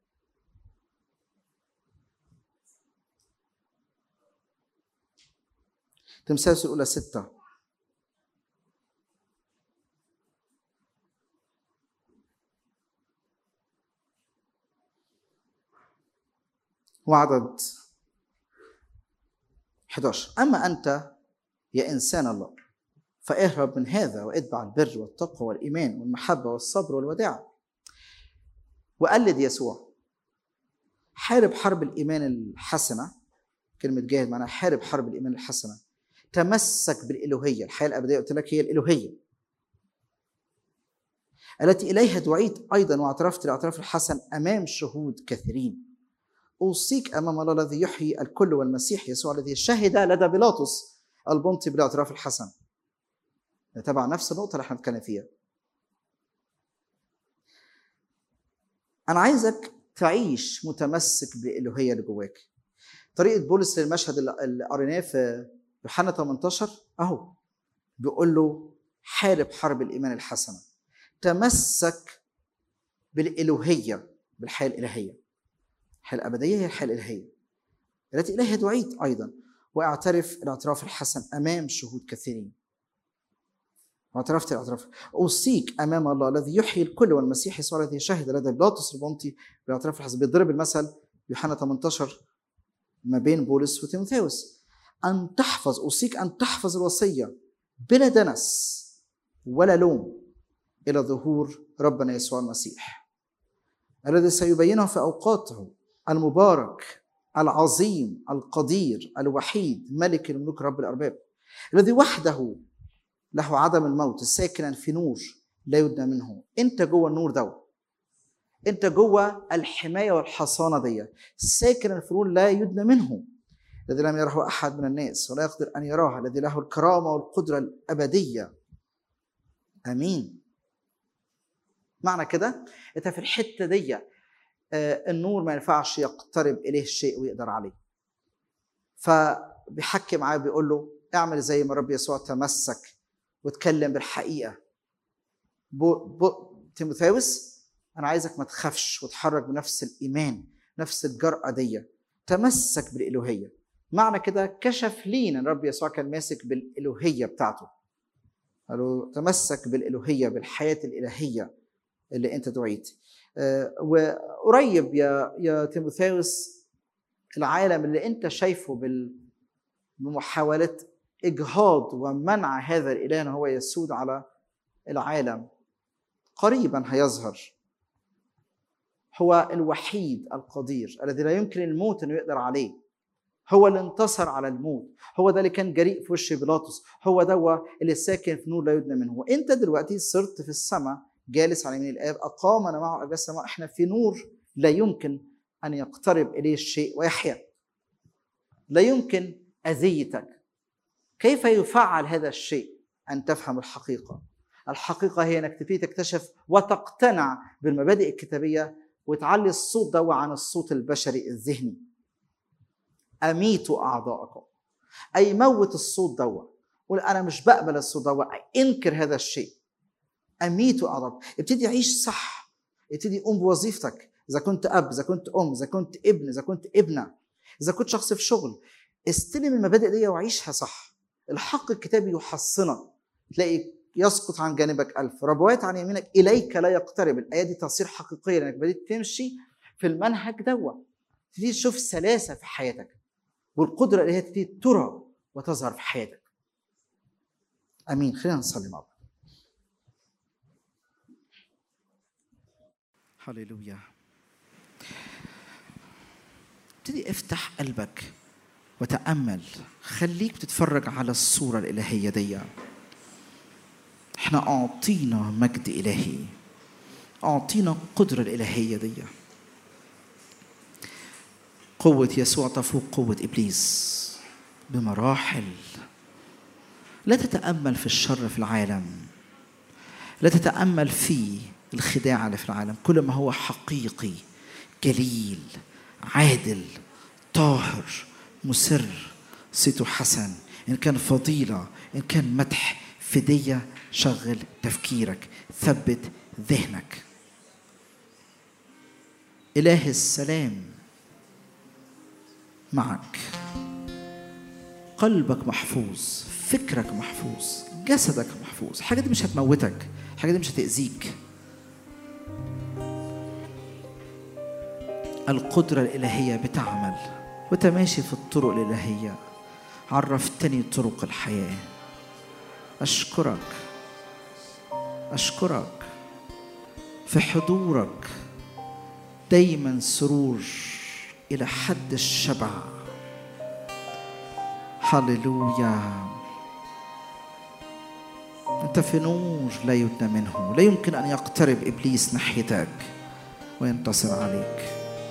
تمثال الأولى ستة وعدد 11 أما أنت يا إنسان الله فاهرب من هذا واتبع البر والتقوى والإيمان والمحبة والصبر والوداع وقلد يسوع حارب حرب الإيمان الحسنة كلمة جاهد معناها حارب حرب الإيمان الحسنة تمسك بالإلوهية الحياة الأبدية قلت لك هي الإلوهية التي إليها دعيت أيضا واعترفت الاعتراف الحسن أمام شهود كثيرين أوصيك أمام الله الذي يحيي الكل والمسيح يسوع الذي شهد لدى بيلاطس البنطي بالاعتراف الحسن ده تبع نفس النقطة اللي احنا بنتكلم فيها أنا عايزك تعيش متمسك بالإلوهية اللي جواك طريقة بولس للمشهد اللي اللي قريناه في يوحنا 18 أهو بيقول له حارب حرب الإيمان الحسنة تمسك بالإلوهية بالحياة الإلهية الحياة الأبدية هي الحياة الإلهية التي إليها دعيت أيضا واعترف الاعتراف الحسن أمام شهود كثيرين واعترفت الاعتراف أوصيك أمام الله الذي يحيي الكل والمسيح يسوع الذي شهد لدى بيلاطس البنطي بالاعتراف الحسن بيضرب المثل يوحنا 18 ما بين بولس وتيموثاوس أن تحفظ أوصيك أن تحفظ الوصية بلا دنس ولا لوم إلى ظهور ربنا يسوع المسيح الذي سيبينه في أوقاته المبارك العظيم القدير الوحيد ملك الملوك رب الأرباب الذي وحده له عدم الموت ساكنا في نور لا يدنى منه انت جوه النور ده انت جوه الحمايه والحصانه دي ساكنا في نور لا يدنى منه الذي لم يره احد من الناس ولا يقدر ان يراه الذي له الكرامه والقدره الابديه امين معنى كده انت في الحته دي آه، النور ما ينفعش يقترب اليه شيء ويقدر عليه فبيحكي معاه بيقول له اعمل زي ما الرب يسوع تمسك واتكلم بالحقيقه بو بو تيموثاوس انا عايزك ما تخافش وتحرك بنفس الايمان نفس الجرأه دي تمسك بالالوهيه معنى كده كشف لينا الرب يسوع كان ماسك بالالوهيه بتاعته قال له تمسك بالالوهيه بالحياه الالهيه اللي انت دعيت آه، وقريب يا يا تيموثاوس العالم اللي انت شايفه بال بمحاوله اجهاض ومنع هذا الاله ان هو يسود على العالم قريبا هيظهر هو الوحيد القدير الذي لا يمكن الموت انه يقدر عليه هو اللي انتصر على الموت هو ده اللي كان جريء في وش بيلاطس هو ده اللي ساكن في نور لا يدنى منه وانت دلوقتي صرت في السماء جالس على يمين الاب اقامنا معه اجل السماء احنا في نور لا يمكن ان يقترب اليه الشيء ويحيا لا يمكن اذيتك كيف يفعل هذا الشيء ان تفهم الحقيقه الحقيقه هي انك تبتدي تكتشف وتقتنع بالمبادئ الكتابيه وتعلي الصوت ده عن الصوت البشري الذهني اميتوا اعضاءكم اي موت الصوت ده قول انا مش بقبل الصوت ده انكر هذا الشيء اميتوا اعضاءكم ابتدي عيش صح ابتدي قوم بوظيفتك اذا كنت اب اذا كنت ام اذا كنت ابن اذا كنت ابنه اذا كنت شخص في شغل استلم المبادئ دي وعيشها صح الحق الكتابي يحصنك تلاقي يسقط عن جانبك ألف ربوات عن يمينك إليك لا يقترب الآية دي تصير حقيقية لأنك بديت تمشي في المنهج دوا تبتدي تشوف سلاسة في حياتك والقدرة اللي هي تبتدي ترى وتظهر في حياتك أمين خلينا نصلي مع بعض هللويا ابتدي افتح قلبك وتأمل خليك بتتفرج على الصورة الإلهية دي احنا أعطينا مجد إلهي أعطينا القدرة الإلهية دي قوة يسوع تفوق قوة إبليس بمراحل لا تتأمل في الشر في العالم لا تتأمل في الخداع اللي في العالم كل ما هو حقيقي جليل عادل طاهر مسر صيته حسن إن كان فضيلة إن كان مدح فدية شغل تفكيرك ثبت ذهنك إله السلام معك قلبك محفوظ فكرك محفوظ جسدك محفوظ الحاجة دي مش هتموتك الحاجة دي مش هتأذيك القدرة الإلهية بتعمل وانت ماشي في الطرق الإلهية عرفتني طرق الحياة أشكرك أشكرك في حضورك دايما سرور إلى حد الشبع هللويا أنت في نور لا يدنى منه لا يمكن أن يقترب إبليس ناحيتك وينتصر عليك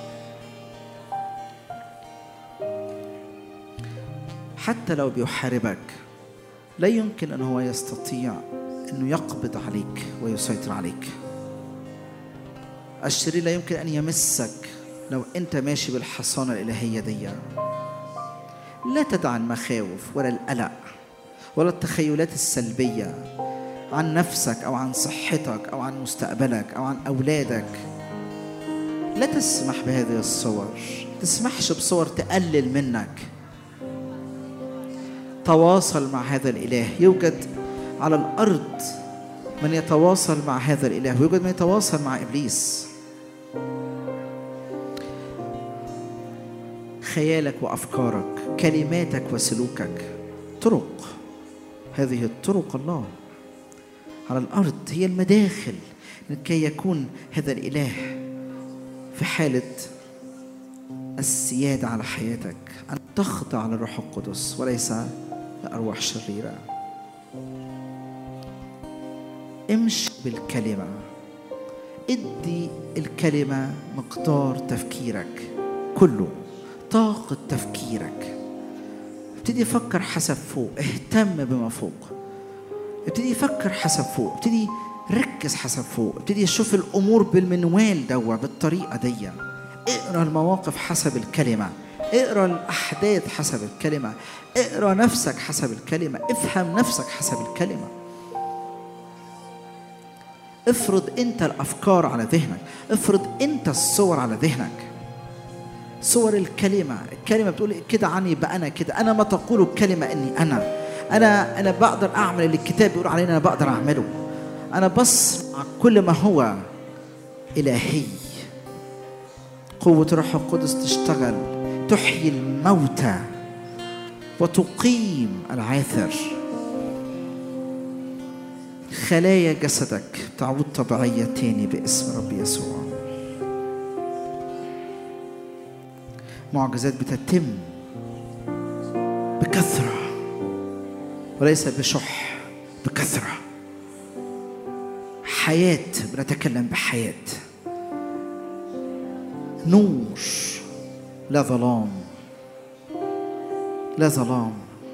حتى لو بيحاربك لا يمكن أن هو يستطيع أنه يقبض عليك ويسيطر عليك الشرير لا يمكن أن يمسك لو أنت ماشي بالحصانة الإلهية دي لا تدع المخاوف ولا القلق ولا التخيلات السلبية عن نفسك أو عن صحتك أو عن مستقبلك أو عن أولادك لا تسمح بهذه الصور تسمحش بصور تقلل منك تواصل مع هذا الإله يوجد على الأرض من يتواصل مع هذا الإله ويوجد من يتواصل مع إبليس خيالك وأفكارك كلماتك وسلوكك طرق هذه الطرق الله على الأرض هي المداخل لكي يكون هذا الإله في حالة السيادة على حياتك أن تخضع للروح القدس وليس لأرواح شريرة امشي بالكلمة ادي الكلمة مقدار تفكيرك كله طاقة تفكيرك ابتدي فكر حسب فوق اهتم بما فوق ابتدي فكر حسب فوق ابتدي ركز حسب فوق ابتدي شوف الامور بالمنوال دوا بالطريقه دي اقرا المواقف حسب الكلمه اقرا الاحداث حسب الكلمه اقرا نفسك حسب الكلمه افهم نفسك حسب الكلمه افرض انت الافكار على ذهنك افرض انت الصور على ذهنك صور الكلمة الكلمة بتقول كده عني يبقى أنا كده أنا ما تقول الكلمة إني أنا أنا أنا بقدر أعمل اللي الكتاب بيقول علينا أنا بقدر أعمله أنا بصنع كل ما هو إلهي قوة الروح القدس تشتغل تحيي الموتى وتقيم العاثر خلايا جسدك تعود طبيعية تاني باسم رب يسوع معجزات بتتم بكثرة وليس بشح بكثرة حياة بنتكلم بحياة نور لا ظلام لا ظلام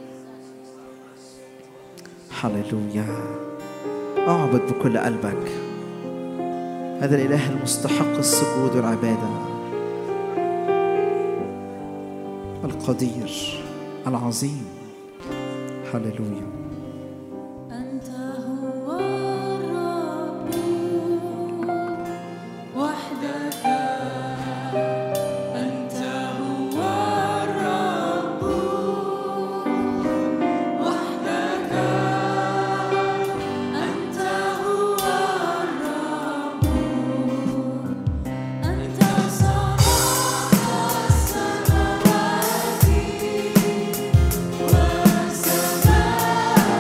هللويا اعبد بكل قلبك هذا الاله المستحق السجود والعباده القدير العظيم هللويا أنت هو الرب وحدك أنت هو الرب وحدك أنت هو الرب أنت صنعت السماوات والسماء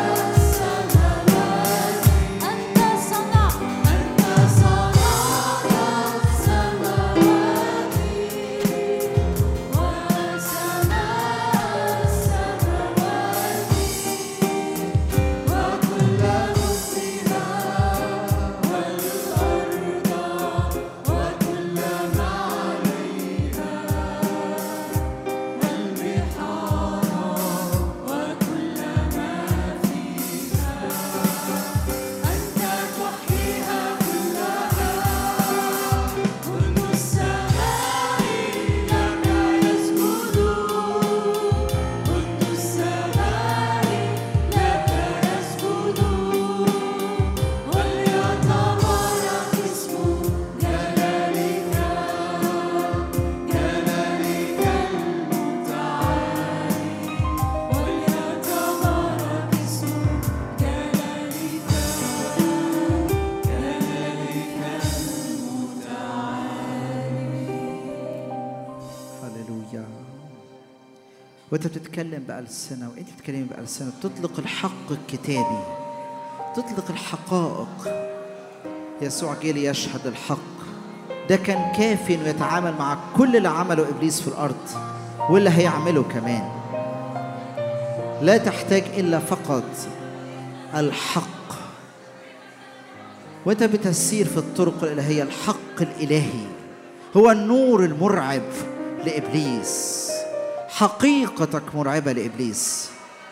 وانت بتتكلم بألسنة وانت بتتكلمي بألسنة بتطلق الحق الكتابي تطلق الحقائق يسوع جه ليشهد الحق ده كان كافي انه يتعامل مع كل اللي عمله ابليس في الارض واللي هيعمله كمان لا تحتاج الا فقط الحق وانت بتسير في الطرق الالهيه الحق الالهي هو النور المرعب لابليس حقيقتك مرعبه لابليس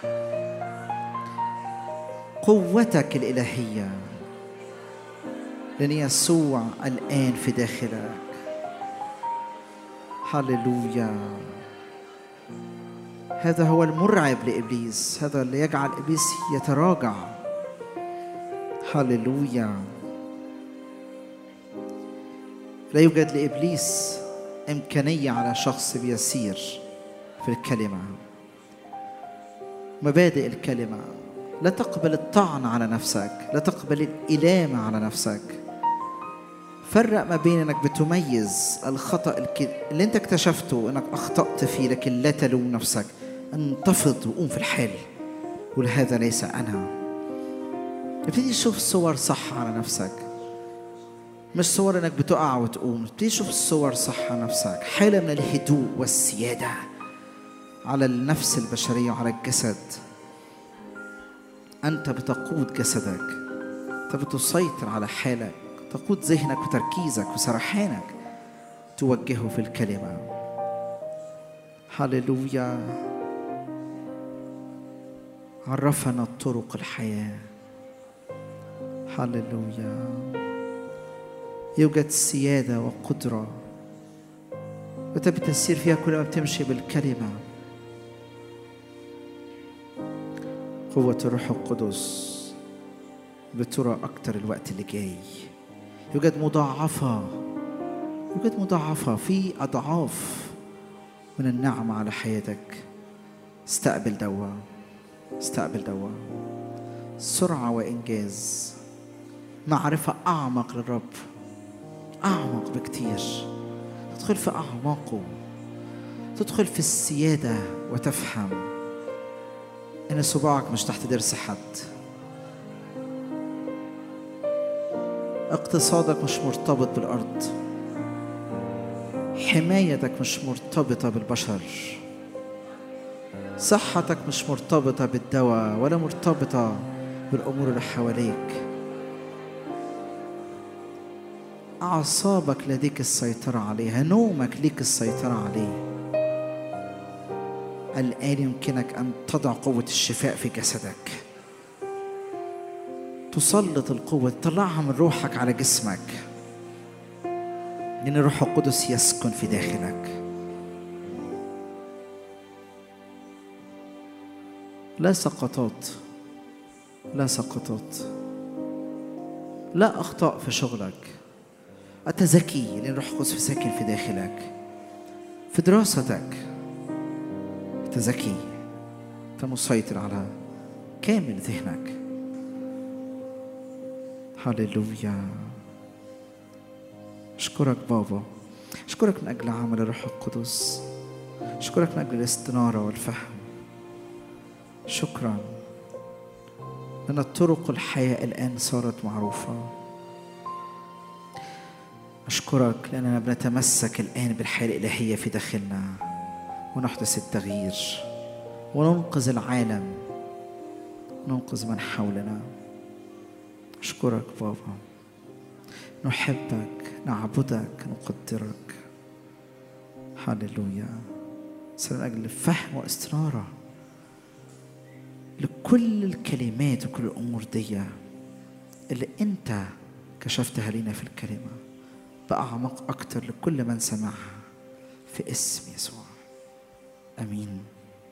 قوتك الالهيه لان يسوع الان في داخلك هللويا هذا هو المرعب لابليس هذا اللي يجعل ابليس يتراجع هللويا لا يوجد لابليس امكانيه على شخص بيسير في الكلمه مبادئ الكلمه لا تقبل الطعن على نفسك لا تقبل الإلامة على نفسك فرق ما بين انك بتميز الخطأ الك- اللي انت اكتشفته انك اخطأت فيه لكن لا تلوم نفسك انتفض وقوم في الحال قول هذا ليس انا ابتدي تشوف صور صح على نفسك مش صور انك بتقع وتقوم ابتدي تشوف الصور صح على نفسك حالة من الهدوء والسيادة على النفس البشرية وعلى الجسد أنت بتقود جسدك أنت بتسيطر على حالك تقود ذهنك وتركيزك وسرحانك توجهه في الكلمة هللويا عرفنا طرق الحياة هللويا يوجد سيادة وقدرة وانت بتسير فيها كل ما بتمشي بالكلمه قوة الروح القدس بترى أكتر الوقت اللي جاي يوجد مضاعفة يوجد مضاعفة في أضعاف من النعمة على حياتك استقبل دوا استقبل دوا سرعة وإنجاز معرفة أعمق للرب أعمق بكتير تدخل في أعماقه تدخل في السيادة وتفهم ان صباعك مش تحت ضرس حد اقتصادك مش مرتبط بالارض حمايتك مش مرتبطه بالبشر صحتك مش مرتبطه بالدواء ولا مرتبطه بالامور اللي حواليك اعصابك لديك السيطره عليها نومك ليك السيطره عليه الآن يمكنك أن تضع قوة الشفاء في جسدك تسلط القوة تطلعها من روحك على جسمك لأن الروح القدس يسكن في داخلك لا سقطات لا سقطات لا أخطاء في شغلك أنت ذكي لأن الروح القدس ساكن في داخلك في دراستك أنت ذكي أنت مسيطر على كامل ذهنك هللويا أشكرك بابا أشكرك من أجل عمل الروح القدس أشكرك من أجل الاستنارة والفهم شكرا لأن طرق الحياة الآن صارت معروفة أشكرك لأننا بنتمسك الآن بالحياة الإلهية في داخلنا ونحدث التغيير وننقذ العالم ننقذ من حولنا أشكرك بابا نحبك نعبدك نقدرك هللويا سلام أجل فهم واستنارة لكل الكلمات وكل الأمور دي اللي أنت كشفتها لنا في الكلمة بأعمق أكتر لكل من سمعها في اسم يسوع امين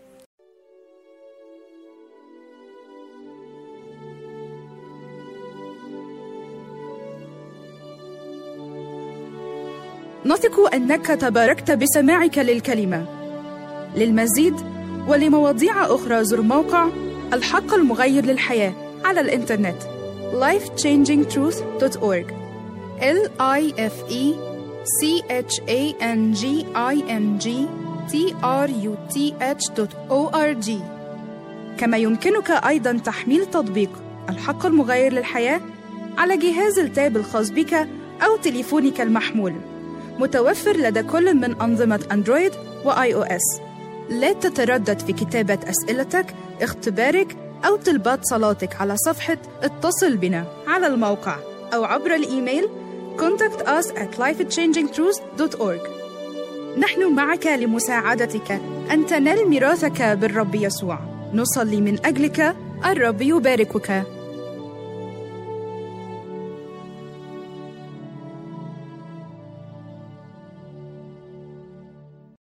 نثق انك تباركت بسماعك للكلمه للمزيد ولمواضيع اخرى زر موقع الحق المغير للحياه على الانترنت lifechangingtruth.org l i f e c h a n g i n g truth.org كما يمكنك أيضا تحميل تطبيق الحق المغير للحياة على جهاز التاب الخاص بك أو تليفونك المحمول متوفر لدى كل من أنظمة أندرويد وآي أو إس لا تتردد في كتابة أسئلتك اختبارك أو طلبات صلاتك على صفحة اتصل بنا على الموقع أو عبر الإيميل contact us at lifechangingtruth.org نحن معك لمساعدتك أن تنال ميراثك بالرب يسوع نصلي من أجلك الرب يباركك